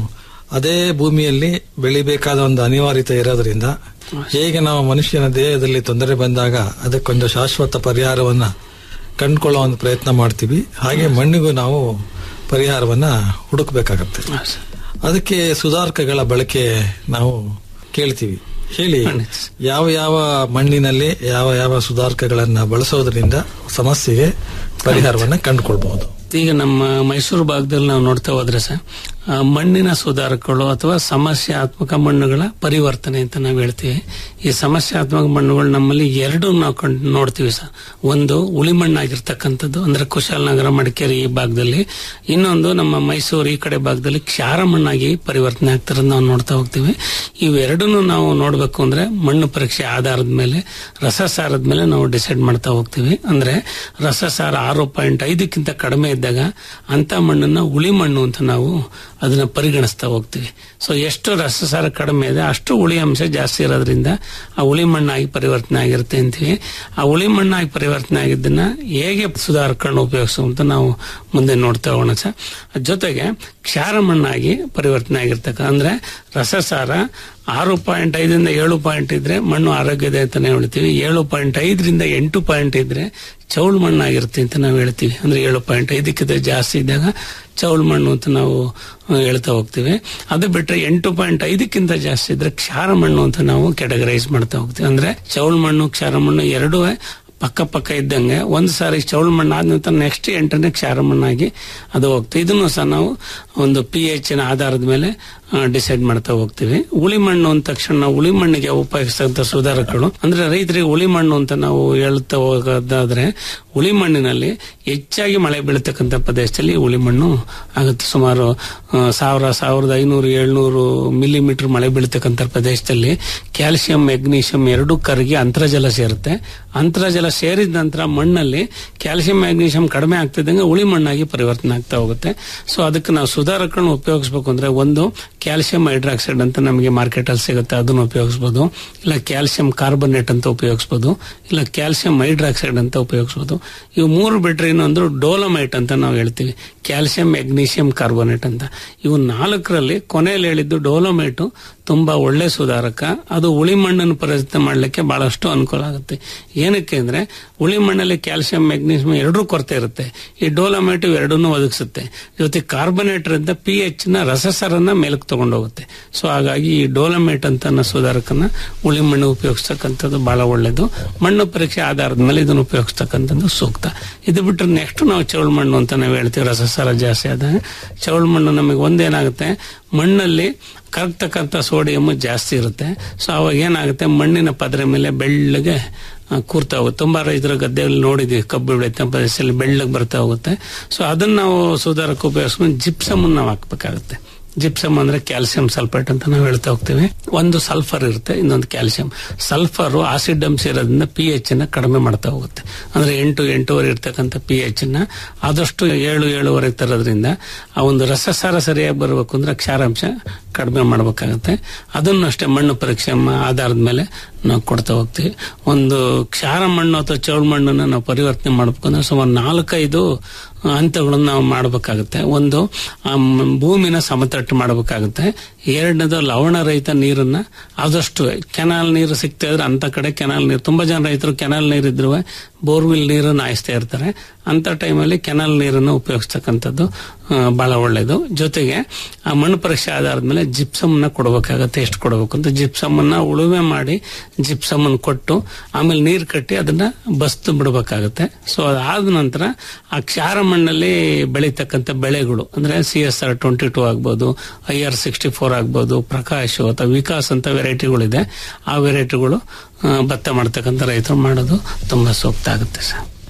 B: ಅದೇ ಭೂಮಿಯಲ್ಲಿ ಬೆಳಿಬೇಕಾದ ಒಂದು ಅನಿವಾರ್ಯತೆ ಇರೋದ್ರಿಂದ ಹೇಗೆ ನಾವು ಮನುಷ್ಯನ ದೇಹದಲ್ಲಿ ತೊಂದರೆ ಬಂದಾಗ ಅದಕ್ಕೊಂದು ಶಾಶ್ವತ ಪರಿಹಾರವನ್ನ ಕಂಡುಕೊಳ್ಳೋ ಒಂದು ಪ್ರಯತ್ನ ಮಾಡ್ತೀವಿ ಹಾಗೆ ಮಣ್ಣಿಗೂ ನಾವು ಪರಿಹಾರವನ್ನ ಹುಡುಕ್ಬೇಕಾಗತ್ತೆ
C: ಹೌದು ಸರ್.
B: ಅದಕ್ಕೆ ಸುಧಾರಕಗಳ ಬಳಕೆ ನಾವು ಕೇಳ್ತೀವಿ ಹೇಳಿ
C: ಖಂಡಿತ.
B: ಯಾವ ಯಾವ ಮಣ್ಣಿನಲ್ಲಿ ಯಾವ ಯಾವ ಸುಧಾರಕಗಳನ್ನ ಬಳಸೋದ್ರಿಂದ ಸಮಸ್ಯೆಗೆ ಪರಿಹಾರವನ್ನ ಕಂಡುಕೊಳ್ಬಹುದು
C: ಈಗ ನಮ್ಮ ಮೈಸೂರು ಭಾಗದಲ್ಲಿ ನಾವು ನೋಡ್ತಾ ಹೋದ್ರೆ ಸರ್ ಆ, ಮಣ್ಣಿನ ಸುಧಾರಕಗಳು ಅಥವಾ ಸಮಸ್ಯಾತ್ಮಕ ಮಣ್ಣುಗಳ ಪರಿವರ್ತನೆ ಅಂತ ನಾವು ಹೇಳ್ತೀವಿ ಈ ಸಮಸ್ಯಾತ್ಮಕ ಮಣ್ಣುಗಳು ನಮ್ಮಲ್ಲಿ ಎರಡು ನಾವು ಕಂಡು ನೋಡ್ತೀವಿ ಸರ್ ಒಂದು ಉಳಿ ಮಣ್ಣಾಗಿರ್ತಕ್ಕಂಥದ್ದು ಅಂದ್ರೆ ಕುಶಾಲನಗರ ಮಡಿಕೇರಿ ಈ ಭಾಗದಲ್ಲಿ ಇನ್ನೊಂದು ನಮ್ಮ ಮೈಸೂರು ಈ ಕಡೆ ಭಾಗದಲ್ಲಿ ಕ್ಷಾರ ಮಣ್ಣಾಗಿ ಪರಿವರ್ತನೆ ಆಗ್ತಿರೋದು ನಾವು ನೋಡ್ತಾ ಹೋಗ್ತೀವಿ ಇವೆರಡನ್ನು ನಾವು ನೋಡಬೇಕು ಅಂದ್ರೆ ಮಣ್ಣು ಪರೀಕ್ಷೆ ಆಧಾರದ ಮೇಲೆ ರಸಸಾರದ ಮೇಲೆ ನಾವು ಡಿಸೈಡ್ ಮಾಡ್ತಾ ಹೋಗ್ತೀವಿ ಅಂದ್ರೆ ರಸಸಾರ ಆರು ಪಾಯಿಂಟ್ ಐದಕ್ಕಿಂತ ಕಡಿಮೆ ಇದ್ದಾಗ ಅಂತ ಮಣ್ಣನ್ನ ಉಳಿ ಮಣ್ಣು ಅಂತ ನಾವು ಅದನ್ನ ಪರಿಗಣಿಸ್ತಾ ಹೋಗ್ತೀವಿ ಸೊ ಎಷ್ಟು ರಸಸಾರ ಕಡಿಮೆ ಇದೆ ಅಷ್ಟು ಉಳಿ ಅಂಶ ಜಾಸ್ತಿ ಇರೋದ್ರಿಂದ ಆ ಉಳಿ ಮಣ್ಣಾಗಿ ಪರಿವರ್ತನೆ ಆಗಿರುತ್ತೆ ಅಂತೀವಿ ಆ ಉಳಿ ಮಣ್ಣಾಗಿ ಪರಿವರ್ತನೆ ಆಗಿದ್ದನ್ನ ಹೇಗೆ ಸುಧಾರಕಗಳನ್ನ ಉಪಯೋಗಿಸು ಅಂತ ನಾವು ಮುಂದೆ ನೋಡ್ತಾ ಹೋಗೋಣ ಸರ್ ಅದ್ ಜೊತೆಗೆ ಕ್ಷಾರ ಮಣ್ಣಾಗಿ ಪರಿವರ್ತನೆ ಆಗಿರ್ತಕ್ಕ ಅಂದ್ರೆ ರಸಸಾರ ಆರು ಪಾಯಿಂಟ್ ಐದರಿಂದ ಏಳು ಪಾಯಿಂಟ್ ಇದ್ರೆ ಮಣ್ಣು ಆರೋಗ್ಯದ ಅಂತಾನೆ ಹೇಳ್ತೀವಿ ಏಳು ಪಾಯಿಂಟ್ ಐದರಿಂದ ಎಂಟು ಪಾಯಿಂಟ್ ಇದ್ರೆ ಚೌಳು ಮಣ್ಣಾಗಿರುತ್ತೆ ಅಂತ ನಾವು ಹೇಳ್ತೀವಿ ಅಂದ್ರೆ ಏಳು ಪಾಯಿಂಟ್ ಐದಕ್ಕಿಂತ ಜಾಸ್ತಿ ಇದ್ದಾಗ ಚೌಳು ಮಣ್ಣು ಅಂತ ನಾವು ಆ, ಹೇಳ್ತಾ ಹೋಗ್ತೀವಿ ಅದು ಬಿಟ್ರೆ ಎಂಟು ಪಾಯಿಂಟ್ ಐದಕ್ಕಿಂತ ಜಾಸ್ತಿ ಇದ್ರೆ ಕ್ಷಾರ ಮಣ್ಣು ಅಂತ ನಾವು ಕೆಟಗರೈಸ್ ಮಾಡ್ತಾ ಹೋಗ್ತೀವಿ ಅಂದ್ರೆ ಚೌಳು ಮಣ್ಣು ಕ್ಷಾರ ಮಣ್ಣು ಎರಡೂ ಪಕ್ಕ ಪಕ್ಕ ಇದ್ದಂಗೆ ಒಂದು ಸಾರಿ ಚೌಳು ಮಣ್ಣು ಆದ ನಂತರ ನೆಕ್ಸ್ಟ್ ಎಂಟನೇ ಕ್ಷಾರ ಮಣ್ಣಾಗಿ ಅದು ಹೋಗ್ತದೆ ಇದನ್ನು ಸಹ ನಾವು ಒಂದು ಪಿ ಎಚ್ ನ ಆಧಾರದ ಮೇಲೆ ಡಿಸೈಡ್ ಮಾಡ್ತಾ ಹೋಗ್ತೀವಿ ಉಳಿ ಮಣ್ಣು ಅಂದ ತಕ್ಷಣ ನಾವು ಉಳಿ ಮಣ್ಣಿಗೆ ಉಪಯೋಗಿಸ್ತಕ್ಕಂಥ ಸುಧಾರಕಗಳು ಅಂದ್ರೆ ರೈತರಿಗೆ ಉಳಿ ಮಣ್ಣು ಅಂತ ನಾವು ಹೇಳ್ತಾ ಹೋಗೋದಾದ್ರೆ ಉಳಿ ಮಣ್ಣಿನಲ್ಲಿ ಹೆಚ್ಚಾಗಿ ಮಳೆ ಬೀಳತಕ್ಕಂಥ ಪ್ರದೇಶದಲ್ಲಿ ಉಳಿ ಮಣ್ಣು ಆಗುತ್ತೆ ಸುಮಾರು ಆ, ಸಾವಿರ ಸಾವಿರದ ಐನೂರು ಏಳ್ನೂರು ಮಿಲಿಮೀಟರ್ ಮಳೆ ಬೀಳತಕ್ಕಂಥ ಪ್ರದೇಶದಲ್ಲಿ ಕ್ಯಾಲ್ಸಿಯಂ ಮೆಗ್ನೀಷಿಯಂ ಎರಡೂ ಕರಗಿ ಅಂತರ್ಜಲ ಸೇರುತ್ತೆ ಅಂತರ್ಜಲ ಸೇರಿದ ನಂತರ ಮಣ್ಣಲ್ಲಿ ಕ್ಯಾಲ್ಸಿಯಂ ಮ್ಯಾಗ್ನೀಷಿಯಂ ಕಡಿಮೆ ಆಗ್ತಿದ್ದಂಗೆ ಉಳಿ ಮಣ್ಣಾಗಿ ಪರಿವರ್ತನೆ ಆಗ್ತಾ ಹೋಗುತ್ತೆ ಸೊ ಅದಕ್ಕೆ ನಾವು ಸುಧಾರಕಗಳನ್ನ ಉಪಯೋಗಿಸಬೇಕು ಅಂದ್ರೆ ಒಂದು ಕ್ಯಾಲ್ಸಿಯಂ ಹೈಡ್ರಾಕ್ಸೈಡ್ ಅಂತ ನಮಗೆ ಮಾರ್ಕೆಟ್ ಅಲ್ಲಿ ಸಿಗುತ್ತೆ ಅದನ್ನು ಉಪಯೋಗಿಸಬಹುದು ಇಲ್ಲ ಕ್ಯಾಲ್ಸಿಯಂ ಕಾರ್ಬನೇಟ್ ಅಂತ ಉಪಯೋಗಿಸಬಹುದು ಇಲ್ಲ ಕ್ಯಾಲ್ಸಿಯಂ ಹೈಡ್ರಾಕ್ಸೈಡ್ ಅಂತ ಉಪಯೋಗಿಸಬಹುದು ಇವು ಮೂರು ಬಿಟ್ರೆ ಇನ್ನೊಂದು ಡೋಲಮೈಟ್ ಅಂತ ನಾವು ಹೇಳ್ತೀವಿ ಕ್ಯಾಲ್ಸಿಯಂ ಮೆಗ್ನೀಷಿಯಂ ಕಾರ್ಬೋನೇಟ್ ಅಂತ ಇವು ನಾಲ್ಕರಲ್ಲಿ ಕೊನೆಯಲ್ಲಿ ಹೇಳಿದ್ದು ಡೋಲೋಮೈಟು ತುಂಬಾ ಒಳ್ಳೆ ಸುಧಾರಕ ಅದು ಉಳಿ ಮಣ್ಣನ್ನು ಪರಿವರ್ತನೆ ಮಾಡಲಿಕ್ಕೆ ಬಹಳಷ್ಟು ಅನುಕೂಲ ಆಗುತ್ತೆ ಏನಕ್ಕೆ ಅಂದ್ರೆ ಉಳಿ ಮಣ್ಣಲ್ಲಿ ಕ್ಯಾಲ್ಸಿಯಂ ಮೆಗ್ನೀಷಿಯಂ ಎರಡೂ ಕೊರತೆ ಇರುತ್ತೆ ಈ ಡೋಲಮೈಟ್ ಎರಡನ್ನೂ ಒದಗಿಸುತ್ತೆ ಜೊತೆ ಕಾರ್ಬನೇಟರ್ ಇಂದ ಪಿ ಎಚ್ ನ ರಸಸರನ್ನ ಮೇಲಕ್ಕೆ ತಗೊಂಡೋಗುತ್ತೆ ಸೊ ಹಾಗಾಗಿ ಈ ಡೋಲಮೈಟ್ ಅಂತ ಅನ್ನೋ ಸುಧಾರಕನ ಉಳಿ ಮಣ್ಣು ಉಪಯೋಗಿಸ್ತಕ್ಕಂಥದ್ದು ಬಹಳ ಒಳ್ಳೇದು ಮಣ್ಣು ಪರೀಕ್ಷೆ ಆಧಾರದ ಮೇಲೆ ಇದನ್ನು ಉಪಯೋಗಿಸ್ತಕ್ಕಂಥದ್ದು ಸೂಕ್ತ ಇದು ಬಿಟ್ಟರೆ ನೆಕ್ಸ್ಟ್ ನಾವು ಚೌಳು ಮಣ್ಣು ಅಂತ ನಾವು ಹೇಳ್ತೀವಿ ರಸಸಾರ ಜಾಸ್ತಿ ಆದಾಗ ಚೌಳು ಮಣ್ಣು ನಮಗೆ ಒಂದೇನಾಗುತ್ತೆ ಮಣ್ಣಲ್ಲಿ ಕರಗ್ತಕ್ಕಂಥ ಸೋಡಿಯಂ ಜಾಸ್ತಿ ಇರುತ್ತೆ ಸೊ ಅವಾಗ ಏನಾಗುತ್ತೆ ಮಣ್ಣಿನ ಪದರ ಮೇಲೆ ಬೆಳ್ಳಗೆ ಆ, ಕೂರ್ತಾ ಹೋಗುತ್ತೆ ತುಂಬಾ ರೈತರ ಗದ್ದೆಯಲ್ಲಿ ನೋಡಿದ್ವಿ ಕಬ್ಬು ಬೆಳೆಯುತ್ತೆ ಪ್ರದೇಶದಲ್ಲಿ ಬೆಳ್ಳಗೆ ಬರ್ತಾ ಹೋಗುತ್ತೆ ಸೊ ಅದನ್ನ ನಾವು ಸುಧಾರಕ್ಕೆ ಉಪಯೋಗಿಸ್ಕೊಂಡು ಜಿಪ್ಸಮ್ ನಾವು ಹಾಕ್ಬೇಕಾಗುತ್ತೆ ಜಿಪ್ಸಮ್ ಅಂದ್ರೆ ಕ್ಯಾಲ್ಸಿಯಂ ಸಲ್ಫೇಟ್ ಅಂತ ನಾವು ಹೇಳ್ತಾ ಹೋಗ್ತೀವಿ ಒಂದು ಸಲ್ಫರ್ ಇರುತ್ತೆ ಇನ್ನೊಂದು ಕ್ಯಾಲ್ಸಿಯಂ ಸಲ್ಫರ್ ಆಸಿಡ್ ಅಂಶ ಇರೋದ್ರಿಂದ ಪಿ ಎಚ್ ನ ಕಡಿಮೆ ಮಾಡ್ತಾ ಹೋಗುತ್ತೆ ಅಂದ್ರೆ ಎಂಟು ಎಂಟೂವರೆ ಇರ್ತಕ್ಕಂಥ ಪಿ ಎಚ್ ನ ಆದಷ್ಟು ಏಳು ಏಳುವರೆ ತರೋದ್ರಿಂದ ಆ ಒಂದು ರಸಸಾರ ಸರಿಯಾಗಿ ಬರಬೇಕು ಅಂದ್ರೆ ಕ್ಷಾರಾಂಶ ಕಡಿಮೆ ಮಾಡಬೇಕಾಗತ್ತೆ ಅದನ್ನು ಅಷ್ಟೇ ಮಣ್ಣು ಪರೀಕ್ಷೆ ಮ- ಆಧಾರದ ಮೇಲೆ ನಾವು ಕೊಡ್ತಾ ಹೋಗ್ತೀವಿ ಒಂದು ಕ್ಷಾರ ಮಣ್ಣು ಅಥವಾ ಚೌಳು ಮಣ್ಣನ್ನು ನಾವು ಪರಿವರ್ತನೆ ಮಾಡಬೇಕು ಅಂದ್ರೆ ಸುಮಾರು ನಾಲ್ಕೈದು ಹಂತಗಳನ್ನು ನಾವು ಮಾಡಬೇಕಾಗುತ್ತೆ ಒಂದು ಆ ಮ್- ಭೂಮಿನ ಸಮತಟ್ಟು ಮಾಡಬೇಕಾಗುತ್ತೆ ಎರಡನೇದು ಲವಣ ರಹಿತ ನೀರನ್ನ ಆದಷ್ಟು ಕೆನಾಲ್ ನೀರು ಸಿಗ್ತಾ ಇದ್ರೆ ಅಂತ ಕಡೆ ಕೆನಾಲ್ ನೀರು ತುಂಬಾ ಜನ ರೈತರು ಕೆನಾಲ್ ನೀರು ಇದ್ರು ಬೋರ್ವೆಲ್ ನೀರನ್ನು ಹಾಯಿಸ್ತಾ ಇರ್ತಾರೆ ಅಂತ ಟೈಮಲ್ಲಿ ಕೆನಾಲ್ ನೀರನ್ನು ಉಪಯೋಗಿಸ್ತಕ್ಕಂಥದ್ದು ಆ, ಬಹಳ ಒಳ್ಳೇದು ಜೊತೆಗೆ ಆ ಮಣ್ಣು ಪರೀಕ್ಷೆ ಆಧಾರದ ಮೇಲೆ ಜಿಪ್ಸಮ್ ನ ಕೊಡಬೇಕಾಗತ್ತೆ ಎಷ್ಟು ಕೊಡಬೇಕು ಅಂತ ಜಿಪ್ಸಮ್ ಅನ್ನ ಉಳುಮೆ ಮಾಡಿ ಜಿಪ್ಸಮ್ ಅನ್ನು ಕೊಟ್ಟು ಆಮೇಲೆ ನೀರು ಕಟ್ಟಿ ಅದನ್ನ ಬಸ್ತು ಬಿಡಬೇಕಾಗತ್ತೆ ಸೊ ಅದಾದ ನಂತರ ಆ ಕ್ಷಾರ ಮಣ್ಣಲ್ಲಿ ಬೆಳೀತಕ್ಕಂಥ ಬೆಳೆಗಳು ಅಂದ್ರೆ C S R twenty two ಆಗ್ಬೋದು ಐ ಆರ್ ಸಿಕ್ಸ್ಟಿ ಫೋರ್ ಆಗ್ಬೋದು ಪ್ರಕಾಶ್ ಅಥವಾ ವಿಕಾಸ್ ಅಂತ ವೆರೈಟಿಗಳಿದೆ ಆ ವೆರೈಟಿಗಳು ಆ, ಭತ್ತ ಮಾಡ್ತಕ್ಕಂಥ ರೈತರು ಮಾಡೋದು ತುಂಬಾ ಸೂಕ್ತ ಆಗುತ್ತೆ ಸರ್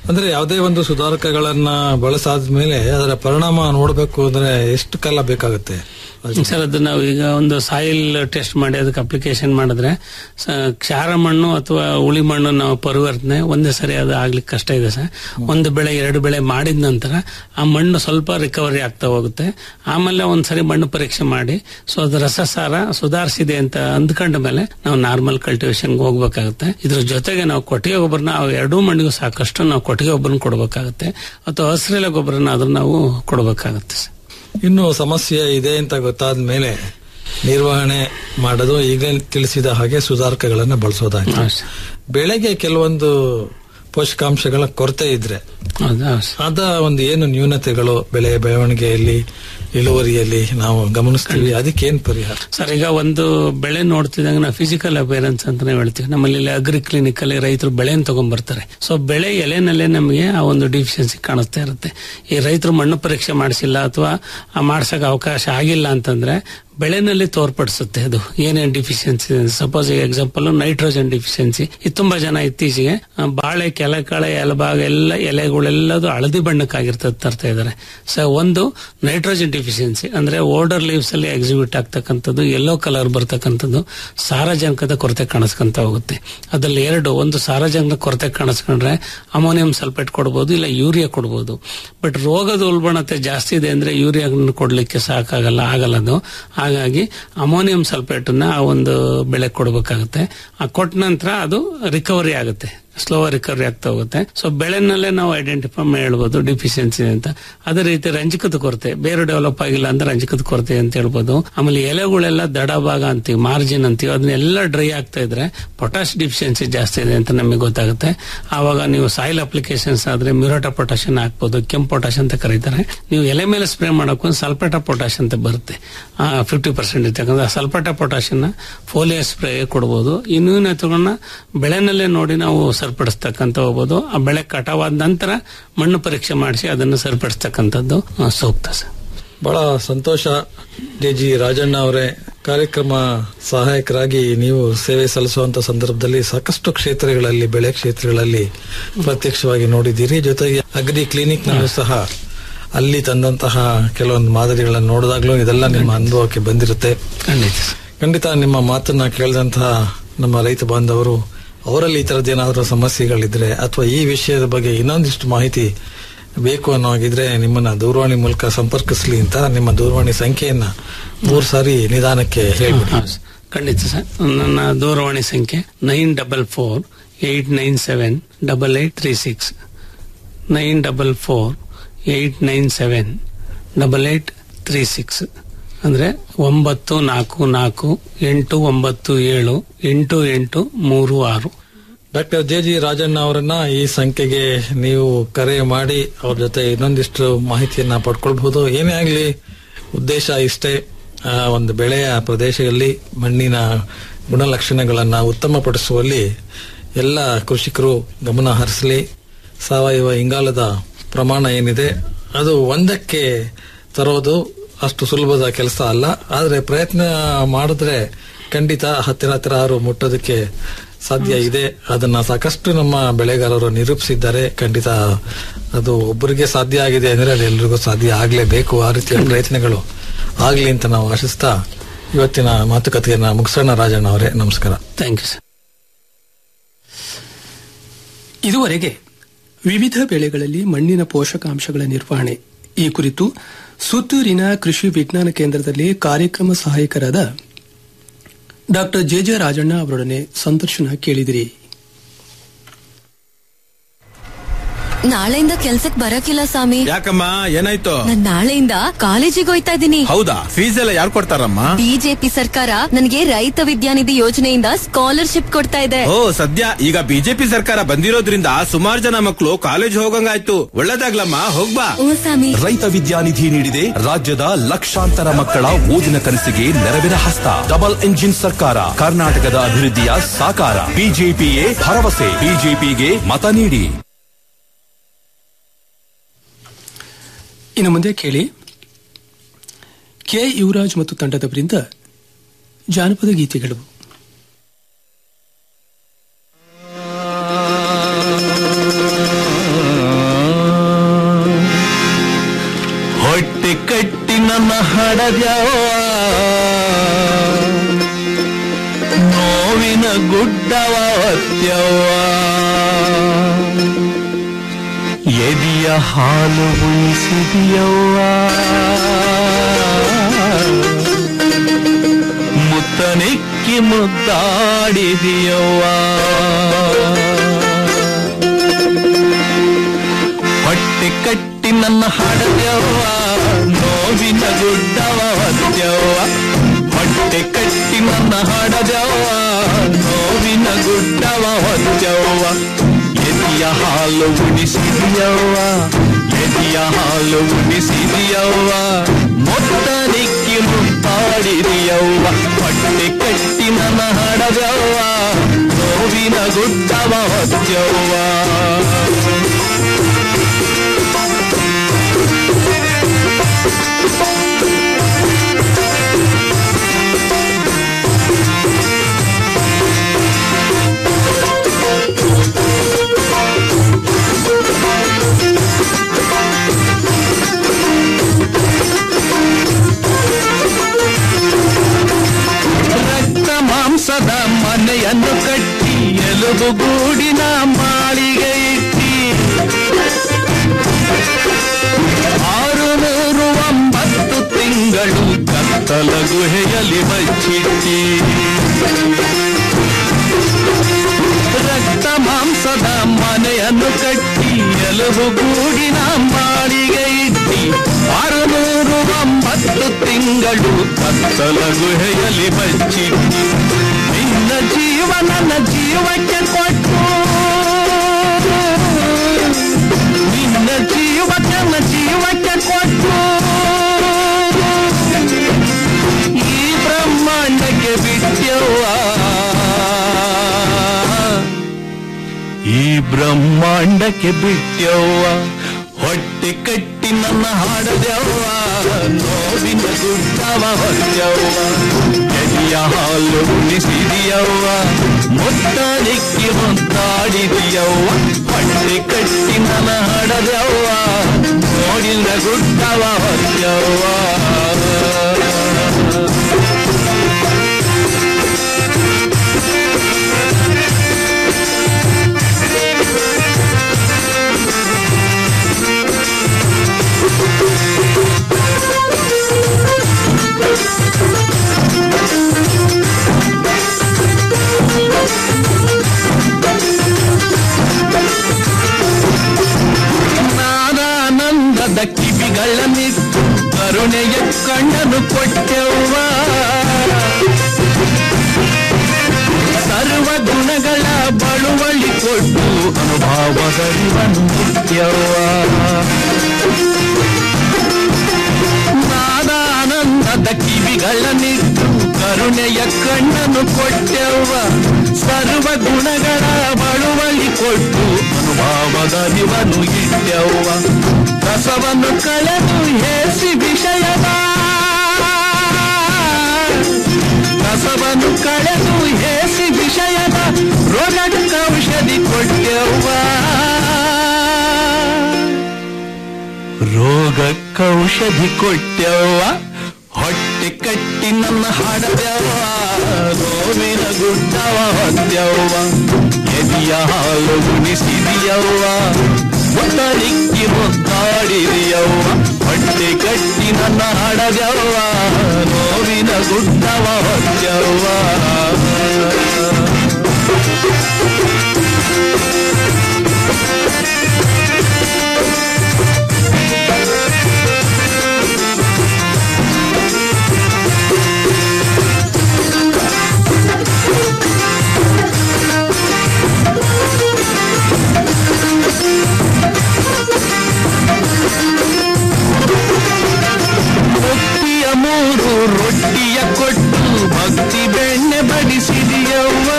B: ಅಂದ್ರೆ ಯಾವುದೇ ಒಂದು ಸುಧಾರಕಗಳನ್ನ ಬಳಸಾದ ಮೇಲೆ ಅದರ ಪರಿಣಾಮ ನೋಡಬೇಕು ಅಂದ್ರೆ ಎಷ್ಟು ಕಾಲ ಬೇಕಾಗುತ್ತೆ
C: ಸರ್ ಅದು ನಾವು ಈಗ ಒಂದು ಸಾಯಿಲ್ ಟೆಸ್ಟ್ ಮಾಡಿ ಅದಕ್ಕೆ ಅಪ್ಲಿಕೇಶನ್ ಮಾಡಿದ್ರೆ ಸ- ಕ್ಷಾರ ಮಣ್ಣು ಅಥವಾ ಉಳಿ ಮಣ್ಣು ನಾವು ಪರಿವರ್ತನೆ ಒಂದೇ ಸರಿ ಅದು ಆಗ್ಲಿಕ್ಕೆ ಕಷ್ಟ ಇದೆ ಸರ್ ಒಂದು ಬೆಳೆ ಎರಡು ಬೆಳೆ ಮಾಡಿದ ನಂತರ ಆ ಮಣ್ಣು ಸ್ವಲ್ಪ ರಿಕವರಿ ಆಗ್ತಾ ಹೋಗುತ್ತೆ ಆಮೇಲೆ ಒಂದ್ಸರಿ ಮಣ್ಣು ಪರೀಕ್ಷೆ ಮಾಡಿ ಸೊ ಅದು ರಸಸಾರ ಸುಧಾರಿಸಿದೆ ಅಂತ ಅಂದ್ಕೊಂಡ ಮೇಲೆ ನಾವು ನಾರ್ಮಲ್ ಕಲ್ಟಿವೇಶನ್ಗೆ ಹೋಗ್ಬೇಕಾಗುತ್ತೆ ಇದ್ರ ಜೊತೆಗೆ ನಾವು ಕೊಟ್ಟಿಗೆ ಗೊಬ್ಬರನ ಅವು ಎರಡೂ ಮಣ್ಣಿಗೂ ಸಾಕಷ್ಟು ನಾವು ಕೊಟ್ಟಿಗೆ ಗೊಬ್ಬರನ ಕೊಡಬೇಕಾಗುತ್ತೆ ಅಥವಾ ಹಸಿರೆಲೆ ಗೊಬ್ಬರನ ಅದನ್ನ ನಾವು ಕೊಡಬೇಕಾಗುತ್ತೆ ಸರ್
B: ಇನ್ನು ಸಮಸ್ಯೆ ಇದೆ ಅಂತ ಗೊತ್ತಾದ ಮೇಲೆ ನಿರ್ವಹಣೆ ಮಾಡೋದು ಈಗಲೇ ತಿಳಿಸಿದ ಹಾಗೆ ಸುಧಾರಕಗಳನ್ನ ಬಳಸೋದಾಗಿ
C: ಹೌದು ಸರ್.
B: ಬೆಳೆಗೆ ಕೆಲವೊಂದು ಪೋಷಕಾಂಶಗಳ ಕೊರತೆ ಇದ್ರೆ
C: ಹೌದು ಹೌದು ಸರ್.
B: ಅದ ಒಂದು ಏನು ನ್ಯೂನತೆಗಳು ಬೆಳೆ ಬೆಳವಣಿಗೆಯಲ್ಲಿ ಇಳುವರಿಯಲ್ಲಿ ನಾವು ಗಮನಿಸ್ತೀವಿ ಅದಕ್ಕೆ ಏನ್ ಪರಿಹಾರ
C: ಸರ್ ಈಗ ಒಂದು ಬೆಳೆ ನೋಡ್ತಿದ್ದಂಗೆ ನಾವು ಫಿಸಿಕಲ್ ಅಪೇರೆನ್ಸ್ ಅಂತಾನೆ ಹೇಳ್ತೀವಿ ನಮ್ಮಲ್ಲಿ ಇಲ್ಲಿ ಅಗ್ರಿ ಕ್ಲಿನಿಕ್ ಅಲ್ಲಿ ರೈತರು ಬೆಳೆನ ತಗೊಂಡ್ಬರ್ತಾರೆ ಸೊ ಬೆಳೆ ಎಲೆನಲ್ಲೇ ನಮಗೆ ಆ ಒಂದು ಡಿಫಿಷಿಯನ್ಸಿ ಕಾಣಿಸ್ತಾ ಇರುತ್ತೆ ಈ ರೈತರು ಮಣ್ಣು ಪರೀಕ್ಷೆ ಮಾಡಿಸಿಲ್ಲ ಅಥವಾ ಮಾಡ್ಸಕ್ ಅವಕಾಶ ಆಗಿಲ್ಲ ಅಂತಂದ್ರೆ ಬೆಳೆನಲ್ಲಿ ತೋರ್ಪಡಿಸುತ್ತೆ ಅದು ಏನೇನು deficiency suppose example nitrogen deficiency ಇದು ತುಂಬಾ ಜನ ಇತ್ತೀಚೆಗೆ ಆ, ಬಾಳೆ ಕೆಳಕಳೆ ಎಲಭಾಗ ಎಲ್ಲ ಎಲೆಗಳೆಲ್ಲದು ಹಳದಿ ಬಣ್ಣಕ್ಕಾಗಿರ್ತದೆ ತರ್ತಾ ಇದ್ದಾರೆ ಸೊ ಒಂದು ನೈಟ್ರೋಜನ್ ಡಿಫಿಷಿಯನ್ಸಿ ಅಂದ್ರೆ ಓಲ್ಡರ್ ಲೀವ್ಸ್ ಅಲ್ಲಿ ಎಕ್ಸಿಬಿಟ್ ಆಗ್ತಕ್ಕಂಥದ್ದು ಯೆಲ್ಲೋ ಕಲರ್ ಬರ್ತಕ್ಕಂಥದ್ದು ಸಾರಜನಕದ ಕೊರತೆ ಕಾಣಿಸ್ಕೊಂತ ಹೋಗುತ್ತೆ ಅದ್ರಲ್ಲಿ ಎರಡು ಒಂದು ಸಾರಜನಕ ಕೊರತೆ ಕಾಣಿಸ್ಕೊಂಡ್ರೆ ಅಮೋನಿಯಂ ಸಲ್ಫೇಟ್ ಕೊಡ್ಬೋದು ಇಲ್ಲ ಯೂರಿಯಾ ಕೊಡ್ಬೋದು ಬಟ್ ರೋಗದ ಉಲ್ಬಣತೆ ಜಾಸ್ತಿ ಇದೆ ಅಂದ್ರೆ ಯೂರಿಯಾ ಕೊಡ್ಲಿಕ್ಕೆ ಸಾಕಾಗಲ್ಲ ಆಗಲ್ಲ ಅದು ಹಾಗಾಗಿ ಅಮೋನಿಯಂ ಸಲ್ಫೇಟ್ ನ ಆ ಒಂದು ಬೆಳೆ ಕೊಡಬೇಕಾಗುತ್ತೆ ಆ ಕೊಟ್ಟ ನಂತರ ಅದು ರಿಕವರಿ ಆಗುತ್ತೆ ಸ್ಲೋ ರಿಕವರಿ ಆಗ್ತಾ ಹೋಗುತ್ತೆ ಸೊ ಬೆಳೆನಲ್ಲೇ ನಾವು ಐಡೆಂಟಿಫೈ ಹೇಳ್ಬೋದು ಡಿಫಿಷಿಯನ್ಸಿ ಅಂತ ಅದೇ ರೀತಿ ರಂಜಕದ ಕೊರತೆ ಬೇರೆ ಡೆವಲಪ್ ಆಗಿಲ್ಲ ಅಂದ್ರೆ ರಂಜಕದ ಕೊರತೆ ಅಂತ ಹೇಳ್ಬೋದು ಆಮೇಲೆ ಎಲೆಗಳೆಲ್ಲ ದಡ ಭಾಗ ಅಂತೀವಿ ಮಾರ್ಜಿನ್ ಅಂತೀವಿ ಅದನ್ನೆಲ್ಲ ಡ್ರೈ ಆಗ್ತಾ ಇದ್ರೆ ಪೊಟ್ಯಾಶ್ ಡಿಫಿಷಿಯನ್ಸಿ ಜಾಸ್ತಿ ಇದೆ ಅಂತ ನಮಗೆ ಗೊತ್ತಾಗುತ್ತೆ ಆವಾಗ ನೀವು ಸಾಯಿಲ್ ಅಪ್ಲಿಕೇಶನ್ಸ್ ಆದ್ರೆ ಮ್ಯೂರೋಟಾ ಪೊಟ್ಯಾಷನ್ ಹಾಕ್ಬೋದು ಕೆಂಪು ಪೊಟ್ಯಾಶ್ ಅಂತ ಕರೀತಾರೆ ನೀವು ಎಲೆ ಮೇಲೆ ಸ್ಪ್ರೇ ಮಾಡೋಕೆ ಸಲ್ಫೇಟ ಪೊಟ್ಯಾಶ್ ಅಂತ ಬರುತ್ತೆ ಫಿಫ್ಟಿ ಪರ್ಸೆಂಟ್ ಇರ್ತಕ್ಕಂಥ ಸಲ್ಫೇಟ ಪೊಟ್ಯಾಶನ್ನ ಫೋಲಿಯೋ ಸ್ಪ್ರೇ ಕೊಡ್ಬೋದು ಈ ನ್ಯೂನತೆಗಳನ್ನ ಬೆಳೆನಲ್ಲೇ ನೋಡಿ ನಾವು ಸರಿಪಡಿಸ್ತಕ್ಕಂಥ ಹೋಗ್ಬೋದು ಆ ಬೆಳೆ ಕಟಾವಾದ ನಂತರ ಮಣ್ಣು ಪರೀಕ್ಷೆ ಮಾಡಿಸಿ ಅದನ್ನು ಸರಿಪಡಿಸ್ತಕ್ಕಂಥದ್ದು ಆ, ಸೂಕ್ತ ಸರ್
B: ಬಹಳ ಸಂತೋಷ ಜೆ ಜಿ ರಾಜಣ್ಣ ಅವರೇ ಕಾರ್ಯಕ್ರಮ ಸಹಾಯಕರಾಗಿ ನೀವು ಸೇವೆ ಸಲ್ಲಿಸುವಂತ ಸಂದರ್ಭದಲ್ಲಿ ಸಾಕಷ್ಟು ಕ್ಷೇತ್ರಗಳಲ್ಲಿ ಬೆಳೆ ಕ್ಷೇತ್ರಗಳಲ್ಲಿ ಪ್ರತ್ಯಕ್ಷವಾಗಿ ನೋಡಿದ್ದೀರಿ ಜೊತೆಗೆ ಅಗ್ರಿ ಕ್ಲಿನಿಕ್ ನಲ್ಲೂ ಸಹ ಅಲ್ಲಿ ತಂದಂತಹ ಕೆಲವೊಂದು ಮಾದರಿಗಳನ್ನು ನೋಡಿದಾಗ್ಲೂ ಇದೆಲ್ಲ ನಿಮ್ಮ ಅನುಭವಕ್ಕೆ ಬಂದಿರುತ್ತೆ
C: ಖಂಡಿತ ಸರ್.
B: ಖಂಡಿತ ನಿಮ್ಮ ಮಾತನ್ನ ಕೇಳಿದಂತಹ ನಮ್ಮ ರೈತ ಬಾಂಧವರು ಅವರಲ್ಲಿ ಈ ತರದ ಏನಾದರೂ ಸಮಸ್ಯೆಗಳಿದ್ರೆ ಅಥವಾ ಈ ವಿಷಯದ ಬಗ್ಗೆ ಇನ್ನೊಂದಿಷ್ಟು ಮಾಹಿತಿ ಬೇಕು ಅನ್ನೋ ಹಾಗಿದ್ರೆ ನಿಮ್ಮನ್ನ ದೂರವಾಣಿ ಮೂಲಕ ಸಂಪರ್ಕಿಸ್ಲಿ ಅಂತ ನಿಮ್ಮ ದೂರವಾಣಿ ಸಂಖ್ಯೆಯನ್ನ ಮೂರು ಸಾರಿ ನಿಧಾನಕ್ಕೆ ಹೇಳ್ಬಿಡಿ
C: ಹೌದು ಸರ್. ಖಂಡಿತ ಸರ್ ನನ್ನ ದೂರವಾಣಿ ಸಂಖ್ಯೆ nine double four eight nine seven double eight three six nine double four eight nine seven double eight three six ಅಂದ್ರೆ ಒಂಬತ್ತು ನಾಲ್ಕು ನಾಲ್ಕು ಎಂಟು ಒಂಬತ್ತು ಏಳು ಎಂಟು ಎಂಟು ಮೂರು ಆರು
B: ಡಾಕ್ಟರ್ ಜೆ ಜಿ ರಾಜಣ್ಣ ಅವರನ್ನ ಈ ಸಂಖ್ಯೆಗೆ ನೀವು ಕರೆ ಮಾಡಿ ಅವ್ರ ಜೊತೆ ಇನ್ನೊಂದಿಷ್ಟು ಮಾಹಿತಿಯನ್ನ ಪಡ್ಕೊಳ್ಬಹುದು ಏನೇ ಆಗಲಿ ಉದ್ದೇಶ ಇಷ್ಟೇ ಆ, ಒಂದು ಬೆಳೆಯ ಪ್ರದೇಶದಲ್ಲಿ ಮಣ್ಣಿನ ಗುಣಲಕ್ಷಣಗಳನ್ನ ಉತ್ತಮಪಡಿಸುವಲ್ಲಿ ಎಲ್ಲ ಕೃಷಿಕರು ಗಮನ ಹರಿಸಲಿ ಸಾವಯವ ಇಂಗಾಲದ ಪ್ರಮಾಣ ಏನಿದೆ ಅದು ಒಂದಕ್ಕೆ ತರೋದು ಅಷ್ಟು ಸುಲಭದ ಕೆಲಸ ಅಲ್ಲ ಆದರೆ ಪ್ರಯತ್ನ ಮಾಡಿದ್ರೆ ಖಂಡಿತ ಹತ್ತಿರ ಹತ್ತಿರ ಆರು ಮುಟ್ಟೋದಕ್ಕೆ ಸಾಧ್ಯ ಇದೆ ಅದನ್ನ ಸಾಕಷ್ಟು ನಮ್ಮ ಬೆಳೆಗಾರರು ನಿರೂಪಿಸಿದ್ದಾರೆ ಖಂಡಿತ ಅದು ಒಬ್ಬರಿಗೆ ಸಾಧ್ಯ ಆಗಿದೆ ಅಂದ್ರೆ ಅದು ಎಲ್ರಿಗೂ ಸಾಧ್ಯ ಆಗ್ಲೇಬೇಕು ಆ ರೀತಿಯ ಪ್ರಯತ್ನಗಳು ಆಗ್ಲಿ ಅಂತ ನಾವು ಆಶಿಸ್ತಾ ಇವತ್ತಿನ ಮಾತುಕತೆಯನ್ನ ಮುಗಿಸೋಣ ರಾಜಣ್ಣ ಅವರೇ ನಮಸ್ಕಾರ
C: ಥ್ಯಾಂಕ್ ಯು ಸರ್
A: ಇದುವರೆಗೆ ವಿವಿಧ ಬೆಳೆಗಳಲ್ಲಿ ಮಣ್ಣಿನ ಪೋಷಕಾಂಶಗಳ ನಿರ್ವಹಣೆ ಈ ಕುರಿತು ಸುತ್ತೂರಿನ ಕೃಷಿ ವಿಜ್ಞಾನ ಕೇಂದ್ರದಲ್ಲಿ ಕಾರ್ಯಕ್ರಮ ಸಹಾಯಕರಾದ ಡಾಕ್ಟರ್ ಜೆ ಜೆ ರಾಜಣ್ಣ ಅವರೊಡನೆ ಸಂದರ್ಶನ ಕೇಳಿದಿರಿ
D: ನಾಳೆಯಿಂದ ಕೆಲ್ಸಕ್ ಬರಕಿಲ್ಲ ಸ್ವಾಮಿ
E: ಯಾಕಮ್ಮ ಏನಾಯ್ತು
D: ನಾನ್ ನಾಳೆಯಿಂದ ಕಾಲೇಜಿಗೆ ಹೋಯ್ತಾ ಇದ್ದೀನಿ
E: ಹೌದಾ ಫೀಸ್ ಎಲ್ಲ ಯಾರು ಕೊಡ್ತಾರಮ್ಮ
D: ಬಿಜೆಪಿ ಸರ್ಕಾರ ನನಗೆ ರೈತ ವಿದ್ಯಾನಿಧಿ ಯೋಜನೆಯಿಂದ ಸ್ಕಾಲರ್ಶಿಪ್ ಕೊಡ್ತಾ ಇದೆ
E: ಓ ಸದ್ಯ ಈಗ ಬಿಜೆಪಿ ಸರ್ಕಾರ ಬಂದಿರೋದ್ರಿಂದ ಸುಮಾರು ಜನ ಮಕ್ಕಳು ಕಾಲೇಜ್ ಹೋಗಂಗಾಯ್ತು ಒಳ್ಳೇದಾಗ್ಲಮ್ಮ ಹೋಗ್ಬಾ
D: ಓ ಸ್ವಾಮಿ
F: ರೈತ ವಿದ್ಯಾನಿಧಿ ನೀಡಿದೆ ರಾಜ್ಯದ ಲಕ್ಷಾಂತರ ಮಕ್ಕಳ ಓದಿನ ಕನಸಿಗೆ ನೆರವಿನ ಹಸ್ತ ಡಬಲ್ ಎಂಜಿನ್ ಸರ್ಕಾರ ಕರ್ನಾಟಕದ ಅಭಿವೃದ್ಧಿಯ ಸಾಕಾರ ಬಿಜೆಪಿಯೇ ಭರವಸೆ ಬಿಜೆಪಿಗೆ ಮತ ನೀಡಿ
A: ಇನ್ನು ಮುಂದೆ ಕೇಳಿ ಕೆ ಯುವರಾಜ್ ಮತ್ತು ತಂಡದವರಿಂದ ಜಾನಪದ ಗೀತೆಗಳು
G: ಹಾಡದ್ಯವ್ವ ನೋವಿನ ಗುಡ್ಡವ ಹೊತ್ಯವ್ವ ಎದಿಯ ಹಾಲು ಉಳಿಸಿದೆಯವ್ವ ಮುತ್ತನಿಕ್ಕಿ ಮುದ್ದಾಡಿದೆಯವ್ವ ಹೊಟ್ಟೆ ಕಟ್ಟಿ ನನ್ನ ಹಾಡದ್ಯವ್ವ ನೋವಿನ ಗುಡ್ಡವ ಹೊತ್ಯವ್ವ ಹೊಟ್ಟೆ ಕಟ್ಟಿ ನನ್ನ ಹಾಡದ್ಯವ್ವ ನೋವಿನ ಗುಡ್ಡವ ಹೊತ್ಯವ್ವ ಎದಿಯ ಹಾಲು ಉಣಿಸಿದೆಯವ್ವ ಎದಿಯ ಹಾಲು ಉಣಿಸಿದೆಯವ್ವ ಮೊತ್ತ ನಿಕ್ಕಿ ಮುತ್ತಾಡಿದೆಯವ್ವ ಹೊಟ್ಟೆ ಕಟ್ಟಿ ನನ್ನ ಹಾಡದವ್ವ ನೋವಿನ ಗುಡ್ಡವ ಹೊತ್ಯವ್ವ ರಕ್ತ ಮಾಂಸದ ಮನೆಯನ್ನು ಕಟ್ಟಿ ಎಲುಬು ಗೂಡಿನ ಮಾಳಿಗೆ ಇಟ್ಟಿ ಆರು ನೂರು ಒಂಬತ್ತು ತಿಂಗಳು ಕತ್ತಲ ಗುಹೆಯಲ್ಲಿ ಬಚ್ಚಿಟ್ಟಿ ರಕ್ತ ಮಾಂಸದ ಮನೆಯನ್ನು ಕಟ್ಟಿ ಎಲುಬು ಗೂಡಿನ ಮಾಳಿಗೆ ಇಟ್ಟಿ ಆರು ನೂರು ಒಂಬತ್ತು ತಿಂಗಳು ಕತ್ತಲ ಗುಹೆಯಲ್ಲಿ ಬಚ್ಚಿಟ್ಟಿ ನಿನ್ನ ಜೀವ ನನ್ನ ಜೀವಕ್ಕೆ ಕೊಟ್ಟು ನಿನ್ನ ಜೀವ ನನ್ನ ಜೀವಕ್ಕೆ ಕೊಟ್ಟು ಈ ಬ್ರಹ್ಮಾಂಡಕ್ಕೆ ಬಿಟ್ಟವ್ವ ಈ ಬ್ರಹ್ಮಾಂಡಕ್ಕೆ ಬಿಟ್ಟವ್ವ ಹೊಟ್ಟೆ ಕಟ್ಟಿ ನನ್ನ ಹಾಡದವ್ವ ನೋವಿನ ಗುಡ್ಡವ ಹೊತ್ತವ್ವ ಎದಿಯ ಹಾಲು ಉಣಿಸಿದೆಯವ್ವ ಮುತ್ತ ನಿಕ್ಕಿ ಮುದ್ದಾಡಿದೆಯವ್ವ ಹೊಟ್ಟೆ ಕಟ್ಟಿ ನನ್ನ ಹಾಡದವ್ವ ನೋಡಿನ ಗುಡ್ಡವ ಹೊತ್ತವ್ವ ನಾನಾನಂದದ ಕಿವಿಗಳನ್ನಿಟ್ಟು ಕರುಣೆಯ ಕಣ್ಣನು ಕೊಟ್ಟೆವ್ವ ಸರ್ವ ಗುಣಗಳ ಬಳುವಳಿ ಕೊಟ್ಟು ಅನುಭವದರಿವನು ಮುಖ್ಯವ್ವ ನಾದಾನಂದದ ಕಿವಿಗಳನ್ನಿಟ್ಟು ಕರುಣೆಯ ಕಣ್ಣನು ಕೊಟ್ಟೆವ್ವ ಸರ್ವ ಗುಣಗಳ ಬಳುವಳಿ ಕೊಟ್ಟು ಅನುಭವದರಿವನು ಇಟ್ಟೆವ್ವ ರಸವನ್ನು ಕಳೆದು ಹೇಸಿ ವಿಷಯದ ರಸವನ್ನು ಕಳೆದು ಹೇಸಿ ವಿಷಯದ ರೋಗಕ್ಕೆ ಔಷಧಿ ಕೊಟ್ಟೆವ್ವ ರೋಗಕ್ಕೆ ಔಷಧಿ ಕೊಟ್ಟೆವ್ವ ಹೊಟ್ಟೆ ಕಟ್ಟಿ ನನ್ನ ಹಾಡದೆವ್ವ ನೋವಿನ ಗುಡ್ಡವ ಹೊತ್ತೆವ್ವ ಎದಿಯ ಹಾಲು ಉಣಿಸಿದೆಯವ್ವ ಮುತ್ತಲಿಕ್ಕಿ ಮುತ್ತಾಡಿದೆಯವ್ವ ಹೊಟ್ಟೆ ಕಟ್ಟಿ ನನ್ನ ಹಾಡದೆವ್ವ ನೋವಿನ ಗುಡ್ಡವ ಹೊತ್ತೆವ್ವ ಮುಕ್ತಿಯ ಮೂರು ರೊಟ್ಟಿಯ ಕೊಟ್ಟು ಭಕ್ತಿ ಬೆಣ್ಣೆ ಬಡಿಸಿದೆಯವ್ವ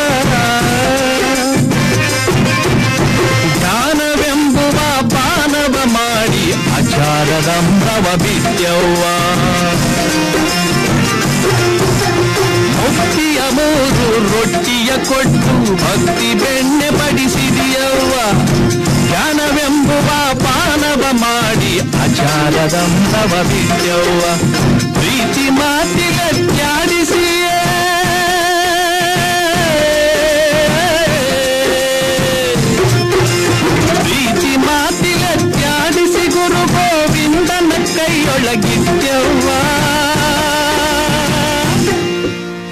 G: ಜ್ಞಾನವೆಂಬುವ ಪಾನವ ಮಾಡಿ ಆಚಾರದಂಬವ ಬಿದ್ದವ್ವ ಮುಕ್ತಿಯ ಮೂರು ರೊಟ್ಟಿಯ ಕೊಟ್ಟು ಭಕ್ತಿ ಬೆಣ್ಣೆ ಬಡಿಸಿದೆಯವ್ವ ಜ್ಞಾನವೆಂಬುವ ಪಾನವ ಮಾಡಿ ಆಚಾರದಂಬವ ಬಿದ್ದವ್ವ ಪ್ರೀತಿ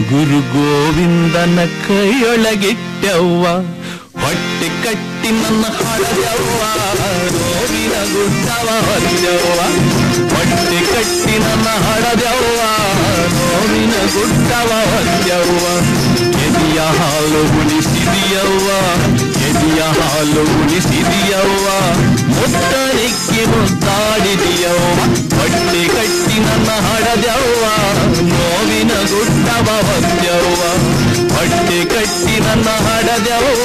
G: ಗುರು ಗೋವಿಂದನ ಕೈಯೊಳಗಿಟ್ಟವ್ವ ಹೊಟ್ಟೆ ಕಟ್ಟಿ ನನ್ನ ಹಳದವ್ವ ನೋವಿನ ಗುಡ್ಡವ ಹೊತ್ತವ್ವ ಹೊಟ್ಟೆ ಕಟ್ಟಿ ನನ್ನ ಹಳದವ್ವ ನೋವಿನ ಗುಡ್ಡವ ಹೊತ್ತವ್ವ ಎದಿಯ ಹಾಲು ಉಳಿಸಿದಿಯವ್ವ ಎದಿಯ ಹಾಲು ಉಳಿಸಿದಿಯವ್ವ ಮುತ್ತನಿಕ್ಕಿ ಮುದ್ದಾಡಿದಿಯವ್ವ ಹೊಟ್ಟೆ ಕಟ್ಟಿ ನನ್ನ ಹಡದವ್ವ ನೋವಿನ ಗುಡ್ಡವ ಹೊತ್ತವ್ವ ಹೊಟ್ಟೆ ಕಟ್ಟಿ ನನ್ನ ಹಡದವ್ವ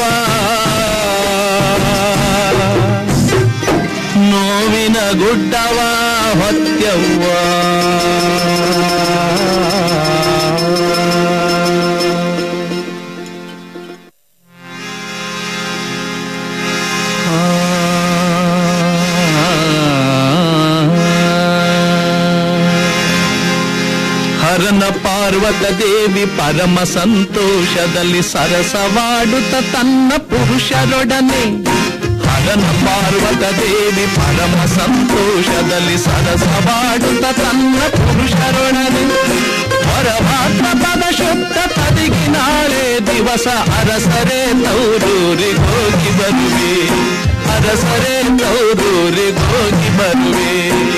G: ನೋವಿನ ಗುಡ್ಡವ ಹೊತ್ತವ್ವ ಹರನ ಪಾರ್ವತ ದೇವಿ ಪರಮ ಸಂತೋಷದಲ್ಲಿ ಸರಸವಾಡುತ್ತ ತನ್ನ ಪುರುಷರೊಡನೆ ಹರನ ಪಾರ್ವತ ದೇವಿ ಪರಮ ಸಂತೋಷದಲ್ಲಿ ಸರಸವಾಡುತ್ತ ತನ್ನ ಪುರುಷರೊಡನೆ ಪರಮಾತ್ಮ ಪದ ಶುದ್ಧ ಪದಿಗೆ ನಾಳೆ ದಿವಸ ಅರಸರೇ ತೌರೂರಿಗೋಗಿ ಬರುವೆ ಅರಸರೇ ತೌರೂರಿಗೋಗಿ ಬರುವೆ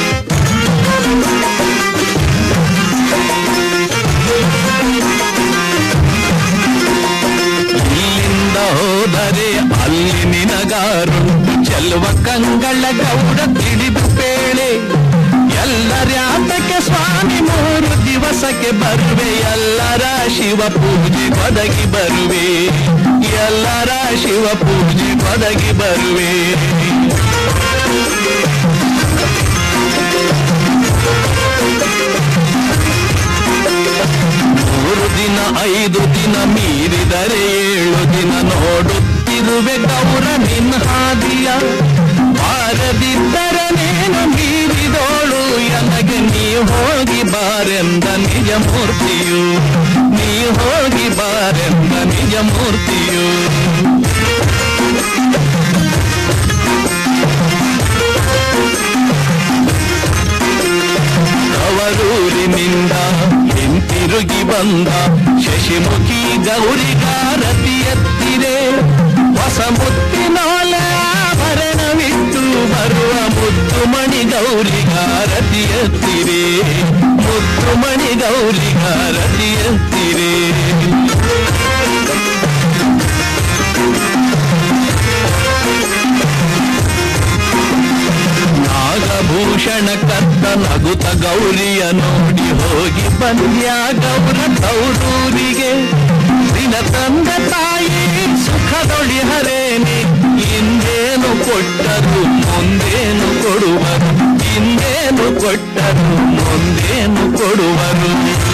G: ಇಲ್ಲಿಂದ ಹೋದರೆ ಅಲ್ಲಿ ನಿನಗಾರುಂಟು ಚೆಲ್ವ ಕಂಗಳ ಗೌಡ ತಿಳಿದು ಬೇಳೆ ಎಲ್ಲರ್ಯಾತಕ್ಕೆ ಸ್ವಾಮಿ ಮೂರು ದಿವಸಕ್ಕೆ ಬರುವೆ ಎಲ್ಲರ ಶಿವ ಪೂಜೆ ಒದಗಿ ಬರುವೆ ಎಲ್ಲರ ಶಿವ ಪೂಜೆ ಒದಗಿ ಬರುವೆ ಮೂರು ದಿನ ಐದು ದಿನ ಮೀರಿದರೆ ಏಳು ದಿನ ನೋಡುತ್ತಿರುವೆ ಗೌರ ನಿನ್ನ ಹಾದಿಯ ಬಾರದಿದ್ದರೆ ನೀನು ಮೀರಿದೋಳು ನನಗೆ ನೀ ಹೋಗಿ ಬಾರೆಂದ ನಿಜ ಮೂರ್ತಿಯು ನೀ ಹೋಗಿ ಬಾರೆಂದ ನಿಜ ಮೂರ್ತಿಯು ಅವರೂರಿನಿಂದ ಹಿಂತಿರುಗಿ ಬಂದ ಶಶಿಮುಖಿ ಗೌರಿಗಾರತಿ ಎತ್ತಿರೆ ಹೊಸ ಮುತ್ತಿನೋಲೆ ಆಭರಣವಿಟ್ಟು ಬರುವ ಮುತ್ತು ಮಣಿ ಗೌರಿಗಾರತಿ ಎತ್ತಿರೆ ಮುತ್ತು ಮಣಿ ಗೌರಿಗಾರತಿ ಎತ್ತಿರೆ ನಾಗಭೂಷಣ ಕತ್ತ ನಗುತ ಗೌರಿಯ ನೋಡಿ ಹೋಗಿ ಬಂದ್ಯ ಗೌರ ಗೌರೂರಿಗೆ ದಿನ ತಂದ ತಾಯಿ ಸುಖದೊಳಿ ಹರೇನೆ ಹಿಂದೇನು ಕೊಟ್ಟರು ಮುಂದೇನು ಕೊಡುವರು ಹಿಂದೇನು ಕೊಟ್ಟರು ಮುಂದೇನು ಕೊಡುವರು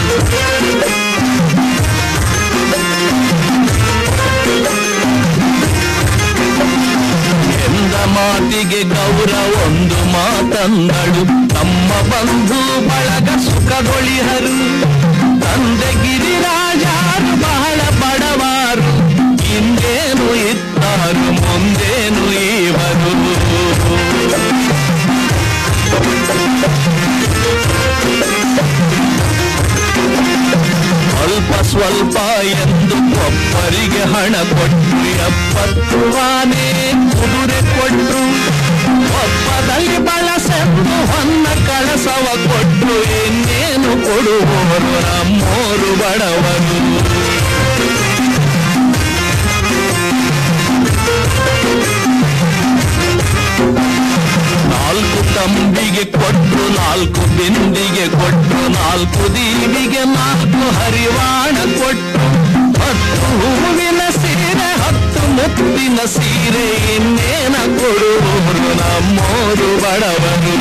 G: ಎಂದ ಮಾತಿಗೆ ಗೌರ ಒಂದು ಮಾತಂದಳು ತಮ್ಮ ಬಂಧು ಬಳಗ ಸುಖಗೊಳಿಹರು ತಂದೆ ಗಿರಿರಾಜಾರು ಬಹಳ ಬಡವಾರು ಹಿಂದೇನು ಇತ್ತಾರು ಮುಂದೇನು ಇವರು ಸ್ವಲ್ಪ ಸ್ವಲ್ಪ ಎಂದು ಒಬ್ಬರಿಗೆ ಹಣ ಕೊಟ್ಟು ಎಪ್ಪತ್ತು ಆನೆ ಕುದುರೆ ಕೊಟ್ಟು ಒಪ್ಪದಲ್ಲಿ ಬಳಸೆಂದು ಹೊನ್ನ ಕಳಸವ ಕೊಟ್ಟು ಇನ್ನೇನು ಕೊಡುವವರು ನಮ್ಮೋರು ಬಡವರು ನಾಲ್ಕು ತಂಬಿಗೆ ಕೊಟ್ಟು ನಾಲ್ಕು ಬಿಂದಿಗೆ ಕೊಟ್ಟು ನಾಲ್ಕು ದೀವಿಗೆ ನಾಲ್ಕು ಹರಿವಾಣ ಕೊಟ್ಟು ಹತ್ತು ಹೂವಿನ ಸೀರೆ ಹತ್ತು ಮುತ್ತಿನ ಸೀರೆ ಇನ್ನೇನ ಕೊಡುವರು ನಮ್ಮೋರು ಬಡವರು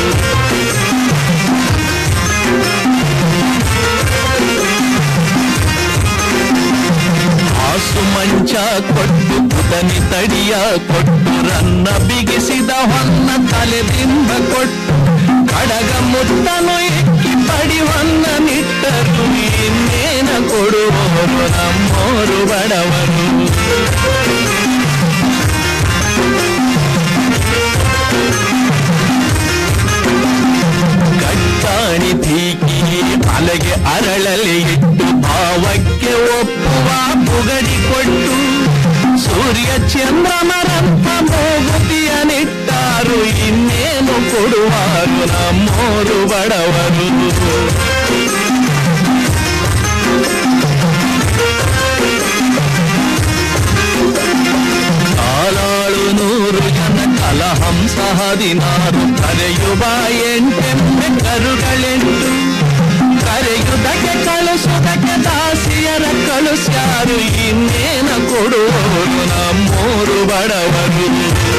G: ಹಾಸು ಮಂಚ ಕೊಟ್ಟು ಕುದನಿ ತಡಿಯ ಕೊಟ್ಟು ರನ್ನ ಬಿಗಿಸಿದ ಹೊನ್ನ ತಲೆದಿಂದ ಕೊಟ್ಟು ಕಡಗ ಮುತ್ತನು ಎಕ್ಕಿ ಪಡಿ ಹೊನ್ನ ನಿಟ್ಟರು ಇನ್ನೇನ ಕೊಡುವವರು ನಮ್ಮೋರು ಬಡವರು ಗಟ್ಟಾಣಿ ತೀಕಿ ಅಲೆಗೆ ಅರಳಲಿ ಇಟ್ಟು ಭಾವಕ್ಕೆ ಒಪ್ಪುವ ಪುಗಡಿ ಕೊಟ್ಟು ಸೂರ್ಯ ಚಂದ್ರಮರಂತ ಮೂಗುತಿಯ ನಿಟ್ಟಾರು ಇನ್ನೇನು ಕೊಡುವಾರು ನಮ್ಮೋರು ಬಡವರು ಕಾಲಾಳು ನೂರು ಜನ ಕಲಹಂಸ ಹದಿನಾರು ಕರೆಯುವ ಎಂಟೆಮ್ಮೆ ಕರುಗಳೆಂಟು ಕರೆಯುವುದಕ್ಕೆ ಕಳಿಸುವುದಕ್ಕೆ ದಾಸಿಯರ ಕಳಿಸ್ಯಾರು ಇನ್ನೇನ ಕೊಡುವವರು ನಮ್ಮೂರು ಬಡವರು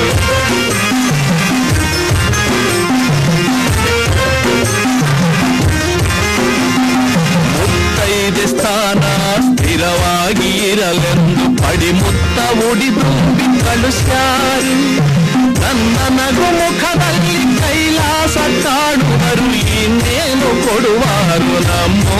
G: ಮುತ್ತೈದೆ ಸ್ಥಾನ ಸ್ಥಿರವಾಗಿ ಇರಲೆಂದು ಪಡಿಮುತ್ತ ಉಡಿ ತುಂಬಿ ಕಳಿಸ್ಯಾರು ನನ್ನ ನಗು ಮುಖದಲ್ಲಿ ಕೈಲಾಸ ಕಾಡುವರು ಇನ್ನೇನು ಕೊಡುವಾರು ನಮ್ಮ